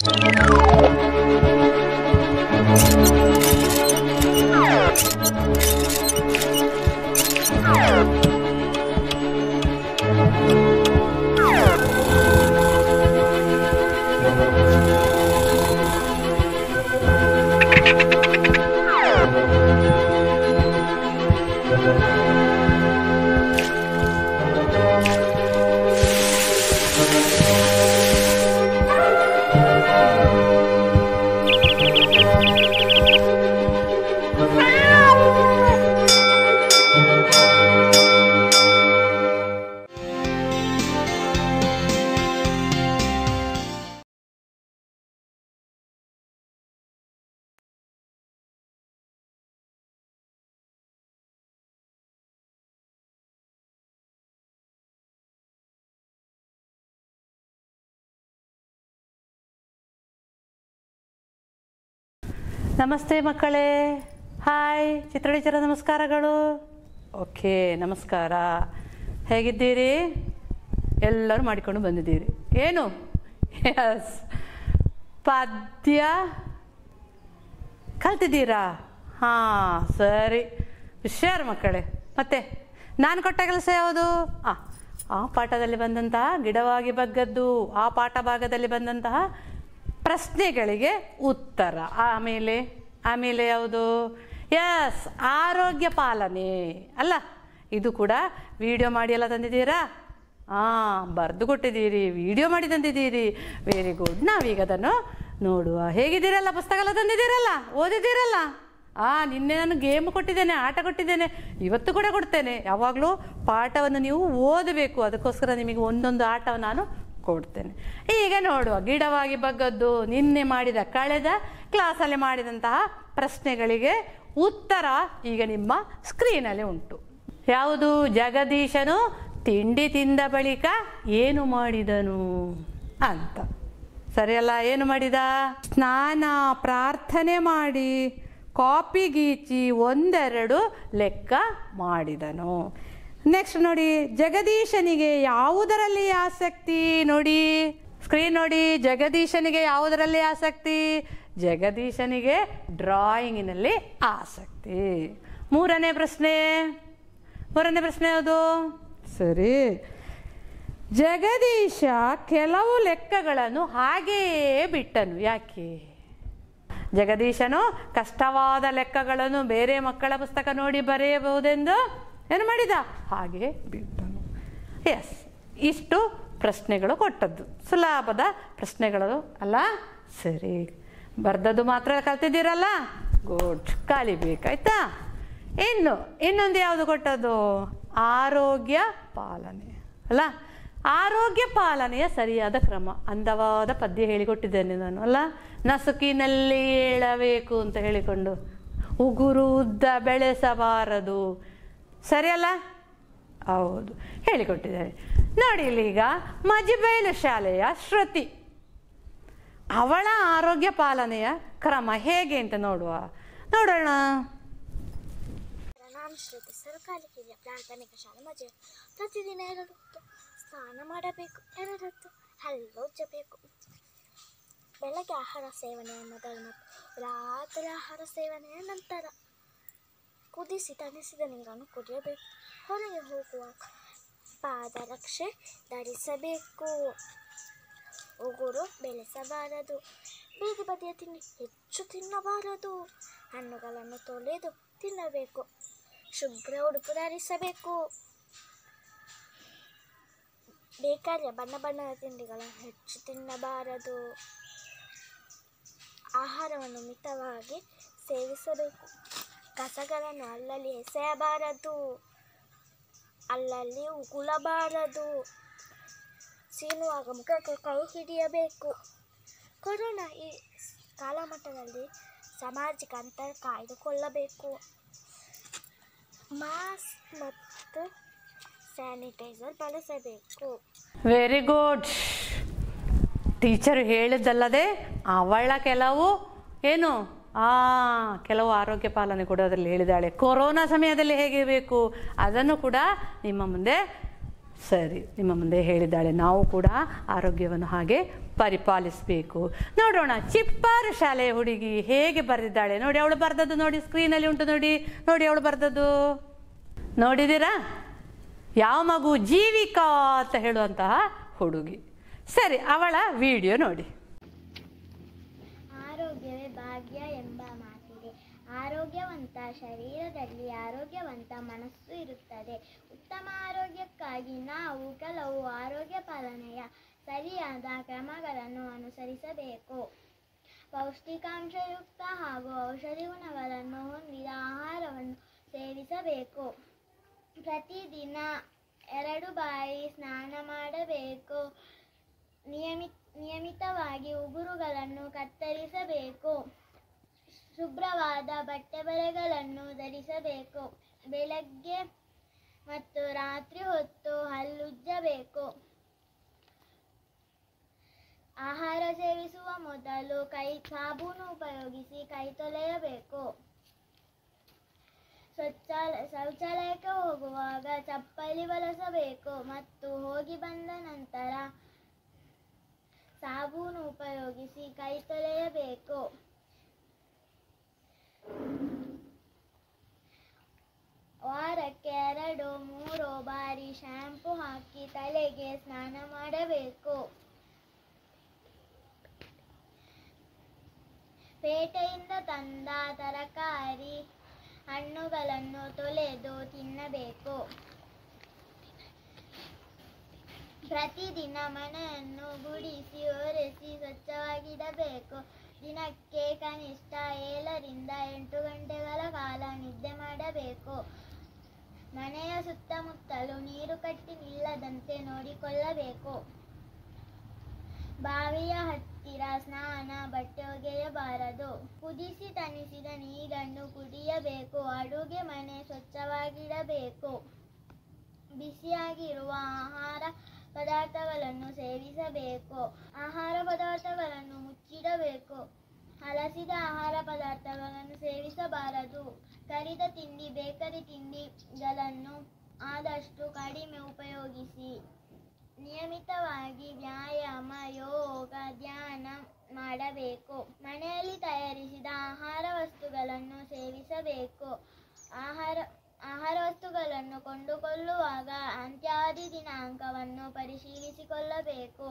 ನಮಸ್ತೆ ಮಕ್ಕಳೇ hi Chitra teacher ನಮಸ್ಕಾರಗಳು ಓಕೆ ನಮಸ್ಕಾರ ಹೇಗಿದ್ದೀರಿ ಎಲ್ಲರೂ ಮಾಡಿಕೊಂಡು ಬಂದಿದ್ದೀರಿ ಏನು ಎಸ್ ಪದ್ಯ ಕಲ್ತಿದ್ದೀರಾ ಹಾಂ ಸರಿ ಹುಷಾರು ಮಕ್ಕಳೇ ಮತ್ತೆ ನಾನು ಕೊಟ್ಟ ಕೆಲಸ ಯಾವುದು ಆ ಆ ಪಾಠದಲ್ಲಿ ಬಂದಂತಹ ಗಿಡವಾಗಿ ಬಗ್ಗದ್ದು ಆ ಪಾಠ ಭಾಗದಲ್ಲಿ ಬಂದಂತಹ ಪ್ರಶ್ನೆಗಳಿಗೆ ಉತ್ತರ ಆಮೇಲೆ ಆಮೇಲೆ ಯಾವುದು ಎಸ್ ಆರೋಗ್ಯ ಪಾಲನೆ ಅಲ್ಲ ಇದು ಕೂಡ ವಿಡಿಯೋ ಮಾಡಿ ಎಲ್ಲ ತಂದಿದ್ದೀರಾ ಹಾಂ ಬರೆದು ಕೊಟ್ಟಿದ್ದೀರಿ ವಿಡಿಯೋ ಮಾಡಿ ತಂದಿದ್ದೀರಿ ವೆರಿ ಗುಡ್ ನಾವೀಗ ಅದನ್ನು ನೋಡುವ ಹೇಗಿದ್ದೀರಲ್ಲ ಪುಸ್ತಕ ಎಲ್ಲ ತಂದಿದ್ದೀರಲ್ಲ ಓದಿದ್ದೀರಲ್ಲ ಆ ನಿನ್ನೆ ನಾನು ಗೇಮ್ ಕೊಟ್ಟಿದ್ದೇನೆ ಆಟ ಕೊಟ್ಟಿದ್ದೇನೆ ಇವತ್ತು ಕೂಡ ಕೊಡ್ತೇನೆ ಯಾವಾಗಲೂ ಪಾಠವನ್ನು ನೀವು ಓದಬೇಕು ಅದಕ್ಕೋಸ್ಕರ ನಿಮಗೆ ಒಂದೊಂದು ಆಟವನ್ನು ನಾನು ಕೊಡ್ತೇನೆ ಈಗ ನೋಡುವ ಗಿಡವಾಗಿ ಬಗ್ಗದ್ದು ನಿನ್ನೆ ಮಾಡಿದ ಕಳೆದ ಕ್ಲಾಸಲ್ಲಿ ಮಾಡಿದಂತಹ ಪ್ರಶ್ನೆಗಳಿಗೆ ಉತ್ತರ ಈಗ ನಿಮ್ಮ ಸ್ಕ್ರೀನಲ್ಲಿ ಉಂಟು ಯಾವುದು ಜಗದೀಶನು ತಿಂಡಿ ತಿಂದ ಬಳಿಕ ಏನು ಮಾಡಿದನು ಅಂತ ಸರಿಯಲ್ಲ ಏನು ಮಾಡಿದ ಸ್ನಾನ ಪ್ರಾರ್ಥನೆ ಮಾಡಿ ಕಾಪಿ ಗೀಚಿ ಒಂದೆರಡು ಲೆಕ್ಕ ಮಾಡಿದನು ನೆಕ್ಸ್ಟ್ ನೋಡಿ ಜಗದೀಶನಿಗೆ ಯಾವುದರಲ್ಲಿ ಆಸಕ್ತಿ ನೋಡಿ ಸ್ಕ್ರೀನ್ ನೋಡಿ ಜಗದೀಶನಿಗೆ ಯಾವುದರಲ್ಲಿ ಆಸಕ್ತಿ ಜಗದೀಶನಿಗೆ ಡ್ರಾಯಿಂಗಿನಲ್ಲಿ ಆಸಕ್ತಿ ಮೂರನೇ ಪ್ರಶ್ನೆ ಮೂರನೇ ಪ್ರಶ್ನೆ ಯಾವುದು ಸರಿ ಜಗದೀಶ ಕೆಲವು ಲೆಕ್ಕಗಳನ್ನು ಹಾಗೆಯೇ ಬಿಟ್ಟನು ಯಾಕೆ ಜಗದೀಶನು ಕಷ್ಟವಾದ ಲೆಕ್ಕಗಳನ್ನು ಬೇರೆ ಮಕ್ಕಳ ಪುಸ್ತಕ ನೋಡಿ ಬರೆಯಬಹುದೆಂದು ಏನು ಮಾಡಿದ ಹಾಗೆ ಬಿಟ್ಟನು ಎಸ್ ಇಷ್ಟು ಪ್ರಶ್ನೆಗಳು ಕೊಟ್ಟದ್ದು ಸುಲಭದ ಪ್ರಶ್ನೆಗಳು ಅಲ್ಲ ಸರಿ ಬರ್ದದ್ದು ಮಾತ್ರ ಕಲ್ತಿದ್ದೀರಲ್ಲ ಗುಡ್ ಕಲಿಬೇಕಾಯ್ತಾ ಇನ್ನು ಇನ್ನೊಂದು ಯಾವುದು ಕೊಟ್ಟದ್ದು ಆರೋಗ್ಯ ಪಾಲನೆ ಅಲ್ಲ ಆರೋಗ್ಯ ಪಾಲನೆಯ ಸರಿಯಾದ ಕ್ರಮ ಅಂದವಾದ ಪದ್ಯ ಹೇಳಿಕೊಟ್ಟಿದ್ದೇನೆ ನಾನು ಅಲ್ಲ ನಸುಕಿನಲ್ಲಿ ಹೇಳಬೇಕು ಅಂತ ಹೇಳಿಕೊಂಡು ಉಗುರು ಉದ್ದ ಬೆಳೆಸಬಾರದು ಸರಿಯಲ್ಲ ಹೌದು ಹೇಳಿಕೊಟ್ಟಿದ್ದಾರೆ ನೋಡಿ ಇಲ್ಲಿ ಈಗ ಮಜಿಬೈಲು ಶಾಲೆಯ ಶ್ರುತಿ ಅವಳ ಆರೋಗ್ಯ ಪಾಲನೆಯ ಕ್ರಮ ಹೇಗೆ ಅಂತ ನೋಡುವ ನೋಡೋಣ ನಾನು ಶ್ರುತಿ ಸರ್ಕಾರಿ ಕಿರಿಯ ಪ್ರಾಥಮಿಕ ಶಾಲೆ ಮಜೆ ಪ್ರತಿದಿನ ಎರಡು ಹೊತ್ತು ಸ್ನಾನ ಮಾಡಬೇಕು ಎರಡತ್ತು ಹಲ್ಲುಜ್ಜಬೇಕು ಬೆಳಗ್ಗೆ ಆಹಾರ ಸೇವನೆಯ ಮೊದಲು ಮತ್ತು ರಾತ್ರಿ ಆಹಾರ ಸೇವನೆಯ ನಂತರ ಕುದಿಸಿ ತಣಿಸಿದ ನೀರನ್ನು ಕುಡಿಯಬೇಕು ಹೊರಗೆ ಹೋಗುವಾಗ ಪಾದರಕ್ಷೆ ಧರಿಸಬೇಕು ಉಗುರು ಬೆಳೆಸಬಾರದು ಬೀದಿ ಬದಿಯ ತಿಂಡಿ ಹೆಚ್ಚು ತಿನ್ನಬಾರದು ಹಣ್ಣುಗಳನ್ನು ತೊಳೆದು ತಿನ್ನಬೇಕು ಶುಭ್ರ ಉಡುಪು ಧರಿಸಬೇಕು ಬೇಕಾದ್ರೆ ಬಣ್ಣ ಬಣ್ಣದ ತಿಂಡಿಗಳನ್ನು ಹೆಚ್ಚು ತಿನ್ನಬಾರದು ಆಹಾರವನ್ನು ಮಿತವಾಗಿ ಸೇವಿಸಬೇಕು ಕಸಗಳನ್ನು ಅಲ್ಲಲ್ಲಿ ಎಸೆಯಬಾರದು ಅಲ್ಲಲ್ಲಿ ಉಗುಳಬಾರದು ಸೀನುವಾಗ ಮುಖಕ್ಕೆ ಕೈ ಹಿಡಿಯಬೇಕು ಕೊರೋನಾ ಈ ಕಾಲಮಟ್ಟದಲ್ಲಿ ಸಾಮಾಜಿಕ ಅಂತರ ಕಾಯ್ದುಕೊಳ್ಳಬೇಕು ಮಾಸ್ಕ್ ಮತ್ತು ಸ್ಯಾನಿಟೈಸರ್ ಬಳಸಬೇಕು ವೆರಿ ಗುಡ್ ಟೀಚರ್ ಹೇಳಿದ್ದಲ್ಲದೆ ಅವಳ ಕೆಲವು ಏನು ಆ ಕೆಲವು ಆರೋಗ್ಯ ಪಾಲನೆ ಕೂಡ ಅದರಲ್ಲಿ ಹೇಳಿದಾಳೆ ಕೊರೋನಾ ಸಮಯದಲ್ಲಿ ಹೇಗಿರಬೇಕು ಅದನ್ನು ಕೂಡ ನಿಮ್ಮ ಮುಂದೆ ಸರಿ ನಿಮ್ಮ ಮುಂದೆ ಹೇಳಿದ್ದಾಳೆ ನಾವು ಕೂಡ ಆರೋಗ್ಯವನ್ನು ಹಾಗೆ ಪರಿಪಾಲಿಸಬೇಕು ನೋಡೋಣ ಚಿಪ್ಪಾರು ಶಾಲೆಯ ಹುಡುಗಿ ಹೇಗೆ ಬರೆದಿದ್ದಾಳೆ ನೋಡಿ ಅವಳು ಬರೆದದ್ದು ನೋಡಿ ಸ್ಕ್ರೀನಲ್ಲಿ ಉಂಟು ನೋಡಿ ನೋಡಿ ಅವಳು ಬರೆದದ್ದು ನೋಡಿದ್ದೀರಾ ಯಾವ ಮಗು ಜೀವಿಕಾ ಅಂತ ಹೇಳುವಂತಹ ಹುಡುಗಿ ಸರಿ ಅವಳ ವಿಡಿಯೋ ನೋಡಿ ಆರೋಗ್ಯವೇ ಭಾಗ್ಯ ಎಂಬ ಮಾತಿದೆ ಆರೋಗ್ಯವಂತ ಶರೀರದಲ್ಲಿ ಆರೋಗ್ಯವಂತ ಮನಸ್ಸು ಇರುತ್ತದೆ ಉತ್ತಮ ಆರೋಗ್ಯಕ್ಕಾಗಿ ನಾವು ಕೆಲವು ಆರೋಗ್ಯ ಪಾಲನೆಯ ಸರಿಯಾದ ಕ್ರಮಗಳನ್ನು ಅನುಸರಿಸಬೇಕು ಪೌಷ್ಟಿಕಾಂಶಯುಕ್ತ ಹಾಗೂ ಔಷಧಿ ಗುಣಗಳನ್ನು ಹೊಂದಿದ ಆಹಾರವನ್ನು ಸೇವಿಸಬೇಕು ಪ್ರತಿದಿನ ಎರಡು ಬಾರಿ ಸ್ನಾನ ಮಾಡಬೇಕು ನಿಯಮಿತ ನಿಯಮಿತವಾಗಿ ಉಗುರುಗಳನ್ನು ಕತ್ತರಿಸಬೇಕು ಶುಭ್ರವಾದ ಬಟ್ಟೆ ಬರೆಗಳನ್ನು ಧರಿಸಬೇಕು ಬೆಳಗ್ಗೆ ಮತ್ತು ರಾತ್ರಿ ಹೊತ್ತು ಹಲ್ಲುಜ್ಜಬೇಕು ಆಹಾರ ಸೇವಿಸುವ ಮೊದಲು ಕೈ ಸಾಬೂನು ಉಪಯೋಗಿಸಿ ಕೈ ತೊಳೆಯಬೇಕು ಶೌಚಾಲಯ ಶೌಚಾಲಯಕ್ಕೆ ಹೋಗುವಾಗ ಚಪ್ಪಲಿ ಬಳಸಬೇಕು ಮತ್ತು ಹೋಗಿ ಬಂದ ನಂತರ ಸಾಬೂನು ಉಪಯೋಗಿಸಿ ಕೈ ತೊಳೆಯಬೇಕು ವಾರಕ್ಕೆ ಎರಡು ಮೂರು ಬಾರಿ ಶ್ಯಾಂಪು ಹಾಕಿ ತಲೆಗೆ ಸ್ನಾನ ಮಾಡಬೇಕು ಪೇಟೆಯಿಂದ ತಂದ ತರಕಾರಿ ಹಣ್ಣುಗಳನ್ನು ತೊಳೆದು ತಿನ್ನಬೇಕು ಪ್ರತಿದಿನ ಮನೆಯನ್ನು ಗುಡಿಸಿ ಒರೆಸಿ ಸ್ವಚ್ಛವಾಗಿಡಬೇಕು ದಿನಕ್ಕೆ ಕನಿಷ್ಠ ಏಳರಿಂದ ಎಂಟು ಗಂಟೆಗಳ ಕಾಲ ನಿದ್ದೆ ಮಾಡಬೇಕು ಮನೆಯ ಸುತ್ತಮುತ್ತಲು ನೀರು ಕಟ್ಟಿ ನಿಲ್ಲದಂತೆ ನೋಡಿಕೊಳ್ಳಬೇಕು ಬಾವಿಯ ಹತ್ತಿರ ಸ್ನಾನ ಬಟ್ಟೆ ಒಗೆಯಬಾರದು ಕುದಿಸಿ ತಣಿಸಿದ ನೀರನ್ನು ಕುಡಿಯಬೇಕು ಅಡುಗೆ ಮನೆ ಸ್ವಚ್ಛವಾಗಿಡಬೇಕು ಬಿಸಿಯಾಗಿರುವ ಆಹಾರ ಪದಾರ್ಥಗಳನ್ನು ಸೇವಿಸಬೇಕು ಆಹಾರ ಪದಾರ್ಥಗಳನ್ನು ಮುಚ್ಚಿಡಬೇಕು ಹಲಸಿದ ಆಹಾರ ಪದಾರ್ಥಗಳನ್ನು ಸೇವಿಸಬಾರದು ಕರಿದ ತಿಂಡಿ ಬೇಕರಿ ತಿಂಡಿಗಳನ್ನು ಆದಷ್ಟು ಕಡಿಮೆ ಉಪಯೋಗಿಸಿ ನಿಯಮಿತವಾಗಿ ವ್ಯಾಯಾಮ ಯೋಗ ಧ್ಯಾನ ಮಾಡಬೇಕು ಮನೆಯಲ್ಲಿ ತಯಾರಿಸಿದ ಆಹಾರ ವಸ್ತುಗಳನ್ನು ಸೇವಿಸಬೇಕು ಆಹಾರ ಆಹಾರ ವಸ್ತುಗಳನ್ನು ಕೊಂಡುಕೊಳ್ಳುವಾಗ ಅಂತ್ಯಾದಿ ದಿನಾಂಕವನ್ನು ಪರಿಶೀಲಿಸಿಕೊಳ್ಳಬೇಕು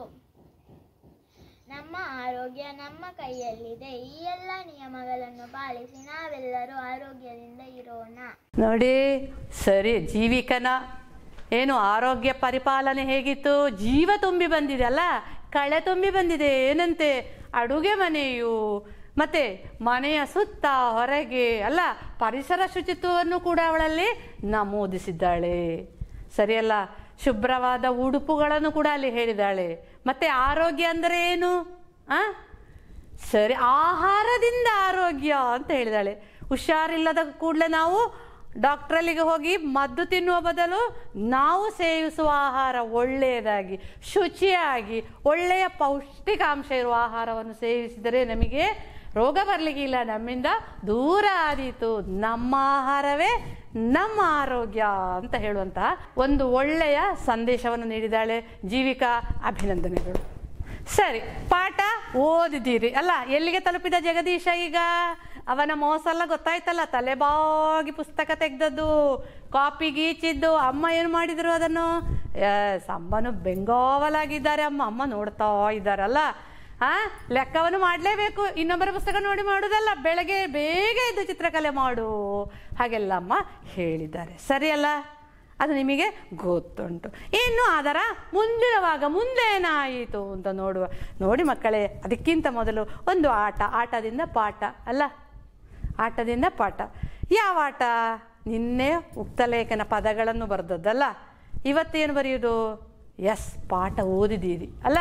ನಮ್ಮ ಆರೋಗ್ಯ ನಮ್ಮ ಕೈಯಲ್ಲಿದೆ ಈ ಎಲ್ಲ ನಿಯಮಗಳನ್ನು ಪಾಲಿಸಿ ನಾವೆಲ್ಲರೂ ಆರೋಗ್ಯದಿಂದ ಇರೋಣ ನೋಡಿ ಸರಿ ಜೀವಿಕನ ಏನು ಆರೋಗ್ಯ ಪರಿಪಾಲನೆ ಹೇಗಿತ್ತು ಜೀವ ತುಂಬಿ ಬಂದಿದೆ ಅಲ್ಲ ಕಳೆ ತುಂಬಿ ಬಂದಿದೆ ಏನಂತೆ ಅಡುಗೆ ಮನೆಯು ಮತ್ತೆ ಮನೆಯ ಸುತ್ತ ಹೊರಗೆ ಅಲ್ಲ ಪರಿಸರ ಶುಚಿತ್ವವನ್ನು ಕೂಡ ಅವಳಲ್ಲಿ ನಮೂದಿಸಿದ್ದಾಳೆ ಸರಿಯಲ್ಲ ಶುಭ್ರವಾದ ಉಡುಪುಗಳನ್ನು ಕೂಡ ಅಲ್ಲಿ ಹೇಳಿದ್ದಾಳೆ ಮತ್ತೆ ಆರೋಗ್ಯ ಅಂದರೆ ಏನು ಆ ಸರಿ ಆಹಾರದಿಂದ ಆರೋಗ್ಯ ಅಂತ ಹೇಳಿದಾಳೆ ಹುಷಾರಿಲ್ಲದ ಕೂಡಲೇ ನಾವು ಡಾಕ್ಟ್ರಲ್ಲಿಗೆ ಹೋಗಿ ಮದ್ದು ತಿನ್ನುವ ಬದಲು ನಾವು ಸೇವಿಸುವ ಆಹಾರ ಒಳ್ಳೆಯದಾಗಿ ಶುಚಿಯಾಗಿ ಒಳ್ಳೆಯ ಪೌಷ್ಟಿಕಾಂಶ ಇರುವ ಆಹಾರವನ್ನು ಸೇವಿಸಿದರೆ ನಮಗೆ ರೋಗ ಬರಲಿಕ್ಕಿಲ್ಲ ನಮ್ಮಿಂದ ದೂರ ಆದೀತು ನಮ್ಮ ಆಹಾರವೇ ನಮ್ಮ ಆರೋಗ್ಯ ಅಂತ ಹೇಳುವಂತಹ ಒಂದು ಒಳ್ಳೆಯ ಸಂದೇಶವನ್ನು ನೀಡಿದ್ದಾಳೆ ಜೀವಿಕಾ ಅಭಿನಂದನೆಗಳು ಸರಿ ಪಾಠ ಓದಿದ್ದೀರಿ ಅಲ್ಲ ಎಲ್ಲಿಗೆ ತಲುಪಿದ ಜಗದೀಶ ಈಗ ಅವನ ಮೋಸ ಎಲ್ಲ ಗೊತ್ತಾಯ್ತಲ್ಲ ತಲೆಬಾಗಿ ಪುಸ್ತಕ ತೆಗ್ದದ್ದು ಕಾಪಿ ಗೀಚಿದ್ದು ಅಮ್ಮ ಏನು ಮಾಡಿದ್ರು ಅದನ್ನು ಎಸ್ ಅಮ್ಮನು ಬೆಂಗಾವಲಾಗಿದ್ದಾರೆ ಅಮ್ಮ ಅಮ್ಮ ನೋಡ್ತಾ ಇದ್ದಾರಲ್ಲ ಆ ಲೆಕ್ಕವನ್ನು ಮಾಡಲೇಬೇಕು ಇನ್ನೊಬ್ಬರ ಪುಸ್ತಕ ನೋಡಿ ಮಾಡುವುದಲ್ಲ ಬೆಳಗ್ಗೆ ಬೇಗ ಎದ್ದು ಚಿತ್ರಕಲೆ ಮಾಡು ಹಾಗೆಲ್ಲ ಅಮ್ಮ ಹೇಳಿದ್ದಾರೆ ಸರಿಯಲ್ಲ ಅದು ನಿಮಗೆ ಗೊತ್ತುಂಟು ಇನ್ನು ಅದರ ಮುಂದಿನ ಭಾಗ ಮುಂದೆ ಏನಾಯಿತು ಅಂತ ನೋಡುವ ನೋಡಿ ಮಕ್ಕಳೇ ಅದಕ್ಕಿಂತ ಮೊದಲು ಒಂದು ಆಟ ಆಟದಿಂದ ಪಾಠ ಅಲ್ಲ ಆಟದಿಂದ ಪಾಠ ಯಾವ ಆಟ ನಿನ್ನೆ ಉಕ್ತಲೇಖನ ಪದಗಳನ್ನು ಬರೆದದ್ದಲ್ಲ ಇವತ್ತೇನು ಬರೆಯುವುದು ಎಸ್ ಪಾಠ ಓದಿದ್ದೀರಿ ಅಲ್ಲ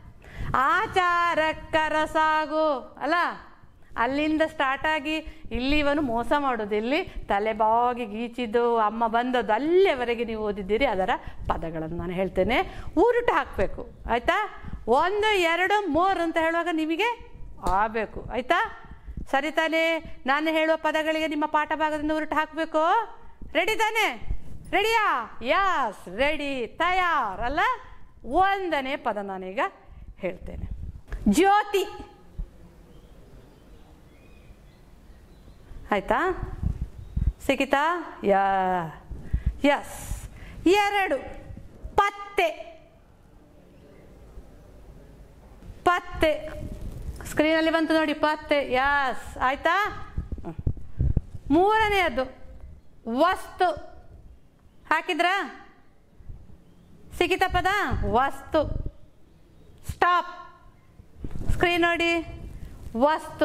ಆಚಾರಕ್ಕರ ಸಾಗು ಅಲ್ಲ ಅಲ್ಲಿಂದ ಸ್ಟಾರ್ಟ್ ಆಗಿ ಇಲ್ಲಿ ಇವನು ಮೋಸ ಮಾಡೋದು ಇಲ್ಲಿ ತಲೆಬಾಗಿ ಗೀಚಿದ್ದು ಅಮ್ಮ ಬಂದದ್ದು ಅಲ್ಲಿಯವರೆಗೆ ನೀವು ಓದಿದ್ದೀರಿ ಅದರ ಪದಗಳನ್ನು ನಾನು ಹೇಳ್ತೇನೆ ಉರುಟು ಹಾಕಬೇಕು ಆಯಿತಾ ಒಂದು ಎರಡು ಮೂರು ಅಂತ ಹೇಳುವಾಗ ನಿಮಗೆ ಆಗಬೇಕು ಆಯಿತಾ ಸರಿ ತಾನೇ ನಾನು ಹೇಳುವ ಪದಗಳಿಗೆ ನಿಮ್ಮ ಪಾಠ ಭಾಗದಿಂದ ಉರುಟು ಹಾಕಬೇಕು ರೆಡಿ ತಾನೇ ರೆಡಿಯಾ ಯಾಸ್ ರೆಡಿ ತಯಾರ್ ಅಲ್ಲ ಒಂದನೇ ಪದ ನಾನೀಗ ಹೇಳ್ತೇನೆ ಜ್ಯೋತಿ ಆಯ್ತಾ ಸಿಕ್ಕಿತಾ ಯಾ ಎಸ್ ಎರಡು ಪತ್ತೆ ಪತ್ತೆ ಸ್ಕ್ರೀನಲ್ಲಿ ಬಂತು ನೋಡಿ ಪತ್ತೆ ಯಸ್ ಆಯ್ತಾ ಹ್ಮ್. ಮೂರನೆಯದು ವಸ್ತು ಹಾಕಿದ್ರಾ ಸಿಕ್ಕಿತ ಪದ ವಸ್ತು ಸ್ಟಾಪ್ ಸ್ಕ್ರೀನ್ ನೋಡಿ ವಸ್ತು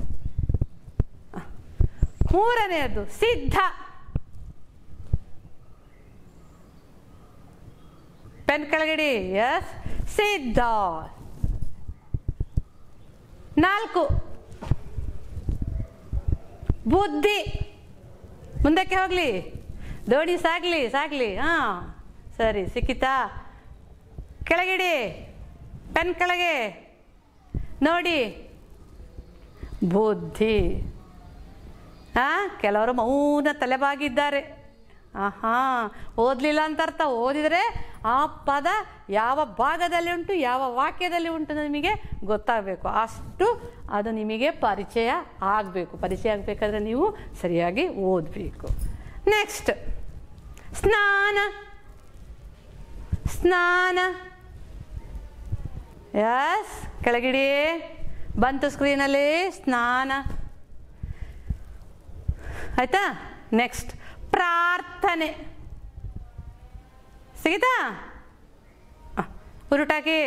ಮೂರನೆಯದು ಸಿದ್ಧ ಪೆನ್ ಕೆಳಗಡಿ ಎಸ್ ಸಿದ್ಧ ನಾಲ್ಕು ಬುದ್ಧಿ ಮುಂದಕ್ಕೆ ಹೋಗಲಿ ದೋಣಿ ಸಾಗಲಿ ಸಾಗಲಿ ಹಾಂ ಸರಿ ಸಿಕ್ಕಿತಾ ಕೆಳಗಿಡಿ ಪೆನ್ ಕೆಳಗೆ ನೋಡಿ ಬುದ್ಧಿ ಹಾಂ ಕೆಲವರು ಮೌನ ತಲೆಬಾಗಿದ್ದಾರೆ ಆಹಾ ಓದಲಿಲ್ಲ ಅಂತ ಅರ್ಥ ಓದಿದರೆ ಆ ಪದ ಯಾವ ಭಾಗದಲ್ಲಿ ಉಂಟು ಯಾವ ವಾಕ್ಯದಲ್ಲಿ ಉಂಟು ನಿಮಗೆ ಗೊತ್ತಾಗಬೇಕು ಅಷ್ಟು ಅದು ನಿಮಗೆ ಪರಿಚಯ ಆಗಬೇಕು ಪರಿಚಯ ಆಗಬೇಕಾದ್ರೆ ನೀವು ಸರಿಯಾಗಿ ಓದಬೇಕು ನೆಕ್ಸ್ಟ್ ಸ್ನಾನ ಸ್ನಾನ ಎಸ್ ಕೆಳಗಿಡಿ ಬಂತು ಸ್ಕ್ರೀನಲ್ಲಿ ಸ್ನಾನ ಆಯ್ತಾ ನೆಕ್ಸ್ಟ್ ಪ್ರಾರ್ಥನೆ ಸಿಗಿತಾ ಆ, ಉರುಟಾಕಿ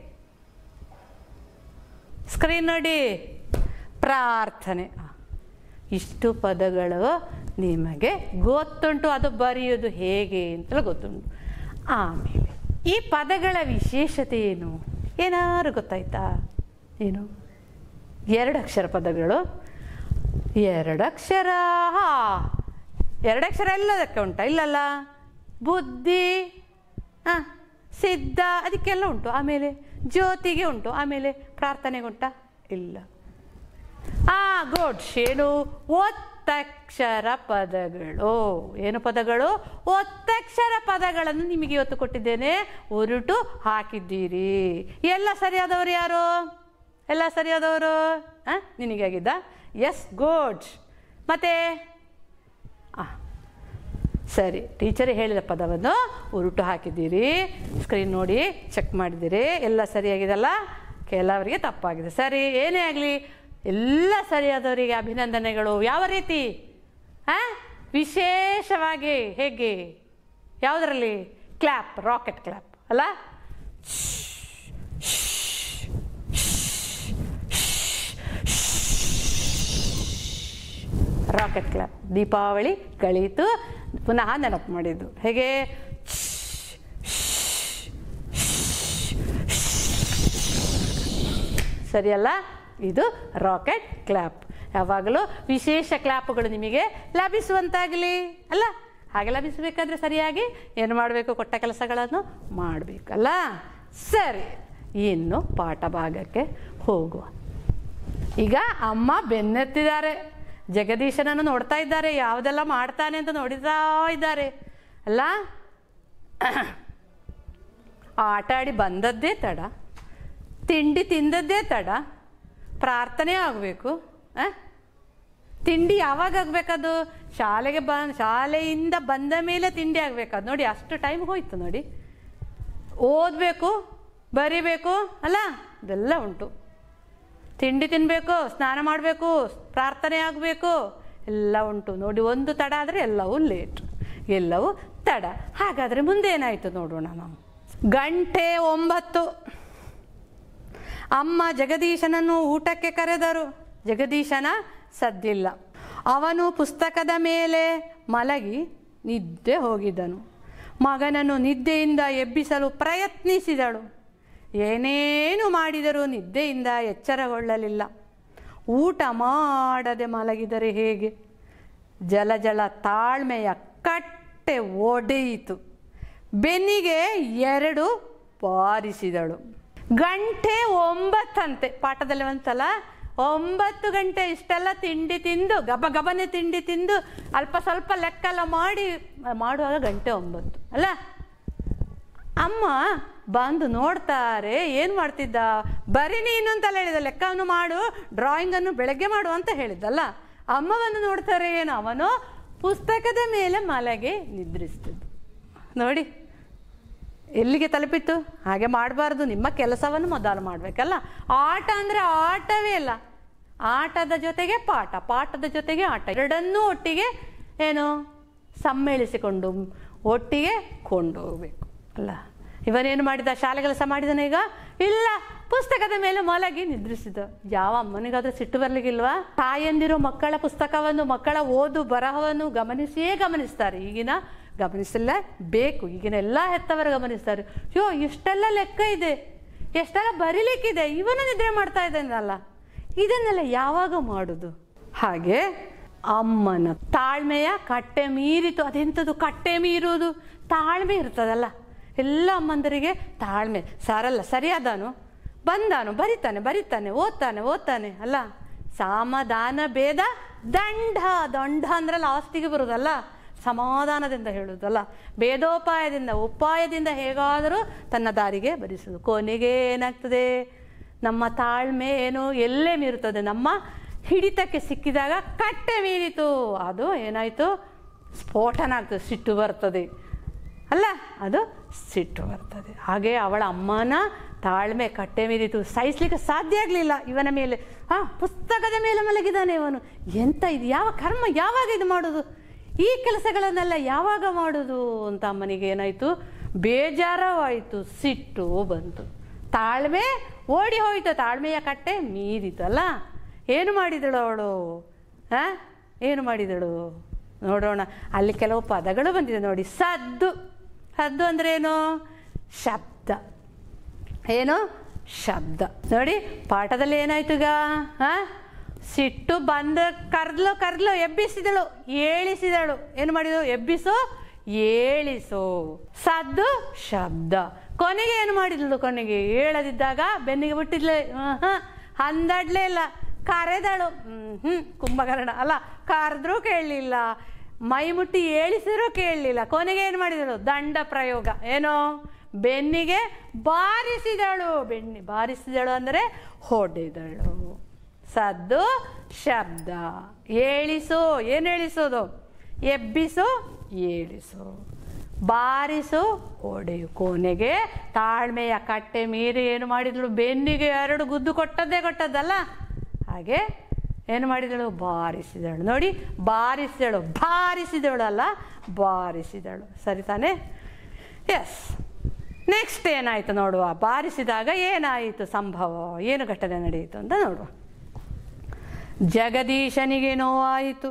ಸ್ಕ್ರೀನ್ ನೋಡಿ ಪ್ರಾರ್ಥನೆ ಆ, ಇಷ್ಟು ಪದಗಳು ನಿಮಗೆ ಗೊತ್ತುಂಟು ಅದು ಬರೆಯೋದು ಹೇಗೆ ಅಂತಲೂ ಗೊತ್ತುಂಟು ಆಮೇಲೆ ಈ ಪದಗಳ ವಿಶೇಷತೆ ಏನು ಏನಾದ್ರು ಗೊತ್ತಾಯ್ತಾ ಏನು ಎರಡು ಅಕ್ಷರ ಪದಗಳು ಎರಡಕ್ಷರ ಹಾ ಎರಡಕ್ಷರ ಎಲ್ಲದಕ್ಕೆ ಉಂಟಾ ಇಲ್ಲಲ್ಲ ಬುದ್ಧಿ ಹಾಂ ಸಿದ್ಧ ಅದಕ್ಕೆಲ್ಲ ಉಂಟು ಆಮೇಲೆ ಜ್ಯೋತಿಗೆ ಉಂಟು ಆಮೇಲೆ ಪ್ರಾರ್ಥನೆಗೆ ಉಂಟಾ ಇಲ್ಲ ಆ ಗುಡ್ ಏನು ಒತ್ತಕ್ಷರ ಪದಗಳು ಏನು ಪದಗಳು ಒತ್ತಕ್ಷರ ಪದಗಳನ್ನು ನಿಮಗೆ ಇವತ್ತು ಕೊಟ್ಟಿದ್ದೇನೆ ಉರುಟು ಹಾಕಿದ್ದೀರಿ ಎಲ್ಲ ಸರಿಯಾದವರು ಯಾರು ಎಲ್ಲ ಸರಿಯಾದವರು ಹಾಂ ನಿನಗಾಗಿದ್ದ ಎಸ್ ಗುಡ್ ಮತ್ತೆ ಆ ಸರಿ ಟೀಚರ್ ಹೇಳಿದ ಪದವನ್ನು ಉರುಟು ಹಾಕಿದ್ದೀರಿ ಸ್ಕ್ರೀನ್ ನೋಡಿ ಚೆಕ್ ಮಾಡಿದ್ದೀರಿ ಎಲ್ಲ ಸರಿಯಾಗಿದೆಲ್ಲ ಕೆಲವರಿಗೆ ತಪ್ಪಾಗಿದೆ ಸರಿ ಏನೇ ಆಗಲಿ ಎಲ್ಲ ಸರಿಯಾದವರಿಗೆ ಅಭಿನಂದನೆಗಳು ಯಾವ ರೀತಿ ಆ ವಿಶೇಷವಾಗಿ ಹೇಗೆ ಯಾವುದರಲ್ಲಿ ಕ್ಲ್ಯಾಪ್ ರಾಕೆಟ್ ಕ್ಲ್ಯಾಪ್ ಅಲ್ಲ ರಾಕೆಟ್ ಕ್ಲಾಪ್ ದೀಪಾವಳಿ ಕಳೀತು ಪುನಃ ನೆನಪು ಮಾಡಿದ್ದು ಹೇಗೆ ಸರಿಯಲ್ಲ ಇದು ರಾಕೆಟ್ ಕ್ಲಾಪ್ ಯಾವಾಗಲೂ ವಿಶೇಷ ಕ್ಲಾಪ್ಗಳು ನಿಮಗೆ ಲಭಿಸುವಂತಾಗಲಿ ಅಲ್ಲ ಹಾಗೆ ಲಭಿಸಬೇಕಾದ್ರೆ ಸರಿಯಾಗಿ ಏನು ಮಾಡಬೇಕು ಕೊಟ್ಟ ಕೆಲಸಗಳನ್ನು ಮಾಡಬೇಕಲ್ಲ ಸರಿ ಇನ್ನು ಪಾಠ ಭಾಗಕ್ಕೆ ಹೋಗುವ ಈಗ ಅಮ್ಮ ಬೆನ್ನೆತ್ತಿದ್ದಾರೆ ಜಗದೀಶನನ್ನು ನೋಡ್ತಾ ಇದ್ದಾರೆ ಯಾವುದೆಲ್ಲ ಮಾಡ್ತಾನೆ ಅಂತ ನೋಡಿತಾ ಇದ್ದಾರೆ ಅಲ್ಲ ಆಟ ಆಡಿ ಬಂದದ್ದೇ ತಡ ತಿಂಡಿ ತಿಂದದ್ದೇ ತಡ ಪ್ರಾರ್ಥನೆ ಆಗಬೇಕು ತಿಂಡಿ ಯಾವಾಗ ಆಗಬೇಕದು ಶಾಲೆಗೆ ಬ ಶಾಲೆಯಿಂದ ಬಂದ ಮೇಲೆ ತಿಂಡಿ ಆಗಬೇಕದು ನೋಡಿ ಅಷ್ಟು ಟೈಮ್ ಹೋಯ್ತು ನೋಡಿ ಓದಬೇಕು ಬರಿಬೇಕು ಅಲ್ಲ ಇದೆಲ್ಲ ಉಂಟು ತಿಂಡಿ ತಿನ್ನಬೇಕು ಸ್ನಾನ ಮಾಡಬೇಕು ಪ್ರಾರ್ಥನೆ ಆಗಬೇಕು ಎಲ್ಲ ಉಂಟು ನೋಡಿ ಒಂದು ತಡ ಆದರೆ ಎಲ್ಲವೂ ಲೇಟ್ ಎಲ್ಲವೂ ತಡ ಹಾಗಾದರೆ ಮುಂದೆ ಏನಾಯಿತು ನೋಡೋಣ ನಾವು ಗಂಟೆ ಒಂಬತ್ತು ಅಮ್ಮ ಜಗದೀಶನನ್ನು ಊಟಕ್ಕೆ ಕರೆದರು ಜಗದೀಶನ ಸದ್ದಿಲ್ಲ ಅವನು ಪುಸ್ತಕದ ಮೇಲೆ ಮಲಗಿ ನಿದ್ದೆ ಹೋಗಿದ್ದನು ಮಗನನ್ನು ನಿದ್ದೆಯಿಂದ ಎಬ್ಬಿಸಲು ಪ್ರಯತ್ನಿಸಿದಳು ಏನೇನು ಮಾಡಿದರೂ ನಿದ್ದೆಯಿಂದ ಎಚ್ಚರಗೊಳ್ಳಲಿಲ್ಲ ಊಟ ಮಾಡದೆ ಮಲಗಿದರೆ ಹೇಗೆ ಜಲ ಜಲ ತಾಳ್ಮೆಯ ಕಟ್ಟೆ ಒಡೆಯಿತು ಬೆನ್ನಿಗೆ ಎರಡು ಬಾರಿಸಿದಳು ಗಂಟೆ ಒಂಬತ್ತಂತೆ ಪಾಠದಲ್ಲಿ ಒಂದ್ಸಲ ಒಂಬತ್ತು ಗಂಟೆ ಇಷ್ಟೆಲ್ಲ ತಿಂಡಿ ತಿಂದು ಗಬ ಗಬನೆ ತಿಂಡಿ ತಿಂದು ಅಲ್ಪ ಸ್ವಲ್ಪ ಲೆಕ್ಕ ಎಲ್ಲ ಮಾಡಿ ಮಾಡುವಾಗ ಗಂಟೆ ಒಂಬತ್ತು ಅಲ್ಲ ಅಮ್ಮ ಬಂದು ನೋಡ್ತಾರೆ ಏನು ಮಾಡ್ತಿದ್ದ ಬರೀ ನೀನು ಅಂತಲ್ಲ ಹೇಳಿದ ಲೆಕ್ಕವನ್ನು ಮಾಡು ಡ್ರಾಯಿಂಗನ್ನು ಬೆಳಗ್ಗೆ ಮಾಡು ಅಂತ ಹೇಳಿದ್ದಲ್ಲ ಅಮ್ಮ ಬಂದು ನೋಡ್ತಾರೆ ಏನು ಅವನು ಪುಸ್ತಕದ ಮೇಲೆ ಮಲಗೆ ನಿದ್ರಿಸ್ತಿದ್ದ ನೋಡಿ ಎಲ್ಲಿಗೆ ತಲುಪಿತ್ತು ಹಾಗೆ ಮಾಡಬಾರ್ದು ನಿಮ್ಮ ಕೆಲಸವನ್ನು ಮೊದಲು ಮಾಡಬೇಕಲ್ಲ ಆಟ ಅಂದರೆ ಆಟವೇ ಅಲ್ಲ ಆಟದ ಜೊತೆಗೆ ಪಾಠ ಪಾಠದ ಜೊತೆಗೆ ಆಟ ಎರಡನ್ನೂ ಒಟ್ಟಿಗೆ ಏನು ಸಮ್ಮೇಳಿಸಿಕೊಂಡು ಒಟ್ಟಿಗೆ ಕೊಂಡು ಹೋಗ್ಬೇಕು ಅಲ್ಲ ಇವನೇನು ಮಾಡಿದ ಶಾಲೆ ಕೆಲಸ ಮಾಡಿದನ ಈಗ ಇಲ್ಲ ಪುಸ್ತಕದ ಮೇಲೆ ಮಲಗಿ ನಿದ್ರಿಸಿದ ಯಾವ ಅಮ್ಮನಿಗಾದ್ರೂ ಸಿಟ್ಟು ಬರ್ಲಿಕ್ಕಿಲ್ವಾ ತಾಯಂದಿರು ಮಕ್ಕಳ ಪುಸ್ತಕವನ್ನು ಮಕ್ಕಳ ಓದು ಬರಹವನ್ನು ಗಮನಿಸಿಯೇ ಗಮನಿಸ್ತಾರೆ ಈಗಿನ ಗಮನಿಸಲ್ಲ ಬೇಕು ಈಗಿನ ಎಲ್ಲ ಹೆತ್ತವರು ಗಮನಿಸ್ತಾರೆ ಯೋ ಇಷ್ಟೆಲ್ಲ ಲೆಕ್ಕ ಇದೆ ಎಷ್ಟೆಲ್ಲ ಬರೀಲಿಕ್ಕಿದೆ ಇವನು ನಿದ್ರೆ ಮಾಡ್ತಾ ಇದ್ದಾನಲ್ಲ ಇದನ್ನೆಲ್ಲ ಯಾವಾಗ ಮಾಡುದು ಹಾಗೆ ಅಮ್ಮನ ತಾಳ್ಮೆಯ ಕಟ್ಟೆ ಮೀರಿತು ಅದೆಂಥದ್ದು ಕಟ್ಟೆ ಮೀರುವುದು ತಾಳ್ಮೆ ಇರ್ತದಲ್ಲ ಎಲ್ಲ ಅಮ್ಮಂದರಿಗೆ ತಾಳ್ಮೆ ಸಾರಲ್ಲ ಸರಿಯಾದಾನು ಬಂದಾನು ಬರಿತಾನೆ ಬರಿತಾನೆ ಓದ್ತಾನೆ ಓದ್ತಾನೆ ಅಲ್ಲ ಸಾಮದಾನ ಭೇದ ದಂಡ ದಂಡ ಅಂದ್ರೆ ಲಾಸ್ಟಿಗೆ ಬರುದಲ್ಲ ಸಮಾಧಾನದಿಂದ ಹೇಳುವುದಲ್ಲ ಭೇದೋಪಾಯದಿಂದ ಉಪಾಯದಿಂದ ಹೇಗಾದರೂ ತನ್ನ ದಾರಿಗೆ ಭರಿಸುವುದು ಕೊನೆಗೆ ಏನಾಗ್ತದೆ ನಮ್ಮ ತಾಳ್ಮೆ ಏನು ಎಲ್ಲೇ ಮೀರುತ್ತದೆ ನಮ್ಮ ಹಿಡಿತಕ್ಕೆ ಸಿಕ್ಕಿದಾಗ ಕಟ್ಟೆ ಮೀರಿತು ಅದು ಏನಾಯಿತು ಸ್ಫೋಟನ ಆಗ್ತದೆ ಸಿಟ್ಟು ಬರ್ತದೆ ಅಲ್ಲ ಅದು ಸಿಟ್ಟು ಬರ್ತದೆ ಹಾಗೆ ಅವಳ ಅಮ್ಮನ ತಾಳ್ಮೆ ಕಟ್ಟೆ ಮೀರಿತು ಸಹಿಸ್ಲಿಕ್ಕೆ ಸಾಧ್ಯ ಆಗಲಿಲ್ಲ ಇವನ ಮೇಲೆ ಆ ಪುಸ್ತಕದ ಮೇಲೆ ಮಲಗಿದಾನೆ ಇವನು ಎಂತ ಇದು ಯಾವ ಕರ್ಮ ಯಾವಾಗ ಇದು ಮಾಡೋದು ಈ ಕೆಲಸಗಳನ್ನೆಲ್ಲ ಯಾವಾಗ ಮಾಡೋದು ಅಂತ ಅಮ್ಮನಿಗೆ ಏನಾಯಿತು ಬೇಜಾರವಾಯಿತು ಸಿಟ್ಟು ಬಂತು ತಾಳ್ಮೆ ಓಡಿ ಹೋಯಿತು ತಾಳ್ಮೆಯ ಕಟ್ಟೆ ಮೀರಿತಲ್ಲ ಏನು ಮಾಡಿದಳು ಅವಳು ಹಾಂ ಏನು ಮಾಡಿದಳು ನೋಡೋಣ ಅಲ್ಲಿ ಕೆಲವು ಪದಗಳು ಬಂದಿದೆ ನೋಡಿ ಸದ್ದು ಸದ್ದು ಅಂದ್ರೆ ಏನು ಶಬ್ದ ಏನು ಶಬ್ದ ನೋಡಿ ಪಾಠದಲ್ಲಿ ಏನಾಯ್ತು ಈಗ ಹಾ ಸಿಟ್ಟು ಬಂದ ಕರ್ದ್ಲು ಕರ್ದ್ಲು ಎಬ್ಬಿಸಿದಳು ಏಳಿಸಿದಳು ಏನು ಮಾಡಿದಳು ಎಬ್ಬಿಸು ಏಳಿಸು ಸದ್ದು ಶಬ್ದ ಕೊನೆಗೆ ಏನು ಮಾಡಿದ್ಲು ಕೊನೆಗೆ ಹೇಳದಿದ್ದಾಗ ಬೆನ್ನಿಗೆ ಬಿಟ್ಟಿದ್ಲೆ ಹಾಂ ಹಂದಡ್ಲೇ ಇಲ್ಲ ಕರೆದಳು ಹ್ಞೂ ಕುಂಭಕರ್ಣ ಅಲ್ಲ ಕರೆದ್ರೂ ಕೇಳಲಿಲ್ಲ ಮೈ ಮುಟ್ಟಿ ಏಳಿಸಿರೂ ಕೇಳಲಿಲ್ಲ ಕೊನೆಗೆ ಏನು ಮಾಡಿದಳು ದಂಡ ಪ್ರಯೋಗ ಏನು ಬೆನ್ನಿಗೆ ಬಾರಿಸಿದಳು ಬೆನ್ನಿ ಬಾರಿಸಿದಳು ಅಂದರೆ ಹೊಡೆದಳು ಸದ್ದು ಶಬ್ದ ಏಳಿಸು ಏನು ಹೇಳಿಸೋದು ಎಬ್ಬಿಸು ಏಳಿಸು ಬಾರಿಸು ಹೊಡೆಯು ಕೊನೆಗೆ ತಾಳ್ಮೆಯ ಕಟ್ಟೆ ಮೀರಿ ಏನು ಮಾಡಿದಳು ಬೆನ್ನಿಗೆ ಎರಡು ಗುದ್ದು ಕೊಟ್ಟದ್ದೇ ಕೊಟ್ಟದ್ದಲ್ಲ ಹಾಗೆ ಏನು ಮಾಡಿದಳು ಬಾರಿಸಿದಳು ನೋಡಿ ಬಾರಿಸಿದಳು ಬಾರಿಸಿದಳು ಅಲ್ಲ ಬಾರಿಸಿದಳು ಸರಿ ತಾನೇ ಎಸ್ ನೆಕ್ಸ್ಟ್ ಏನಾಯಿತು ನೋಡುವ ಬಾರಿಸಿದಾಗ ಏನಾಯಿತು ಸಂಭವ ಏನು ಘಟನೆ ನಡೆಯಿತು ಅಂತ ನೋಡುವ ಜಗದೀಶನಿಗೆ ನೋವಾಯಿತು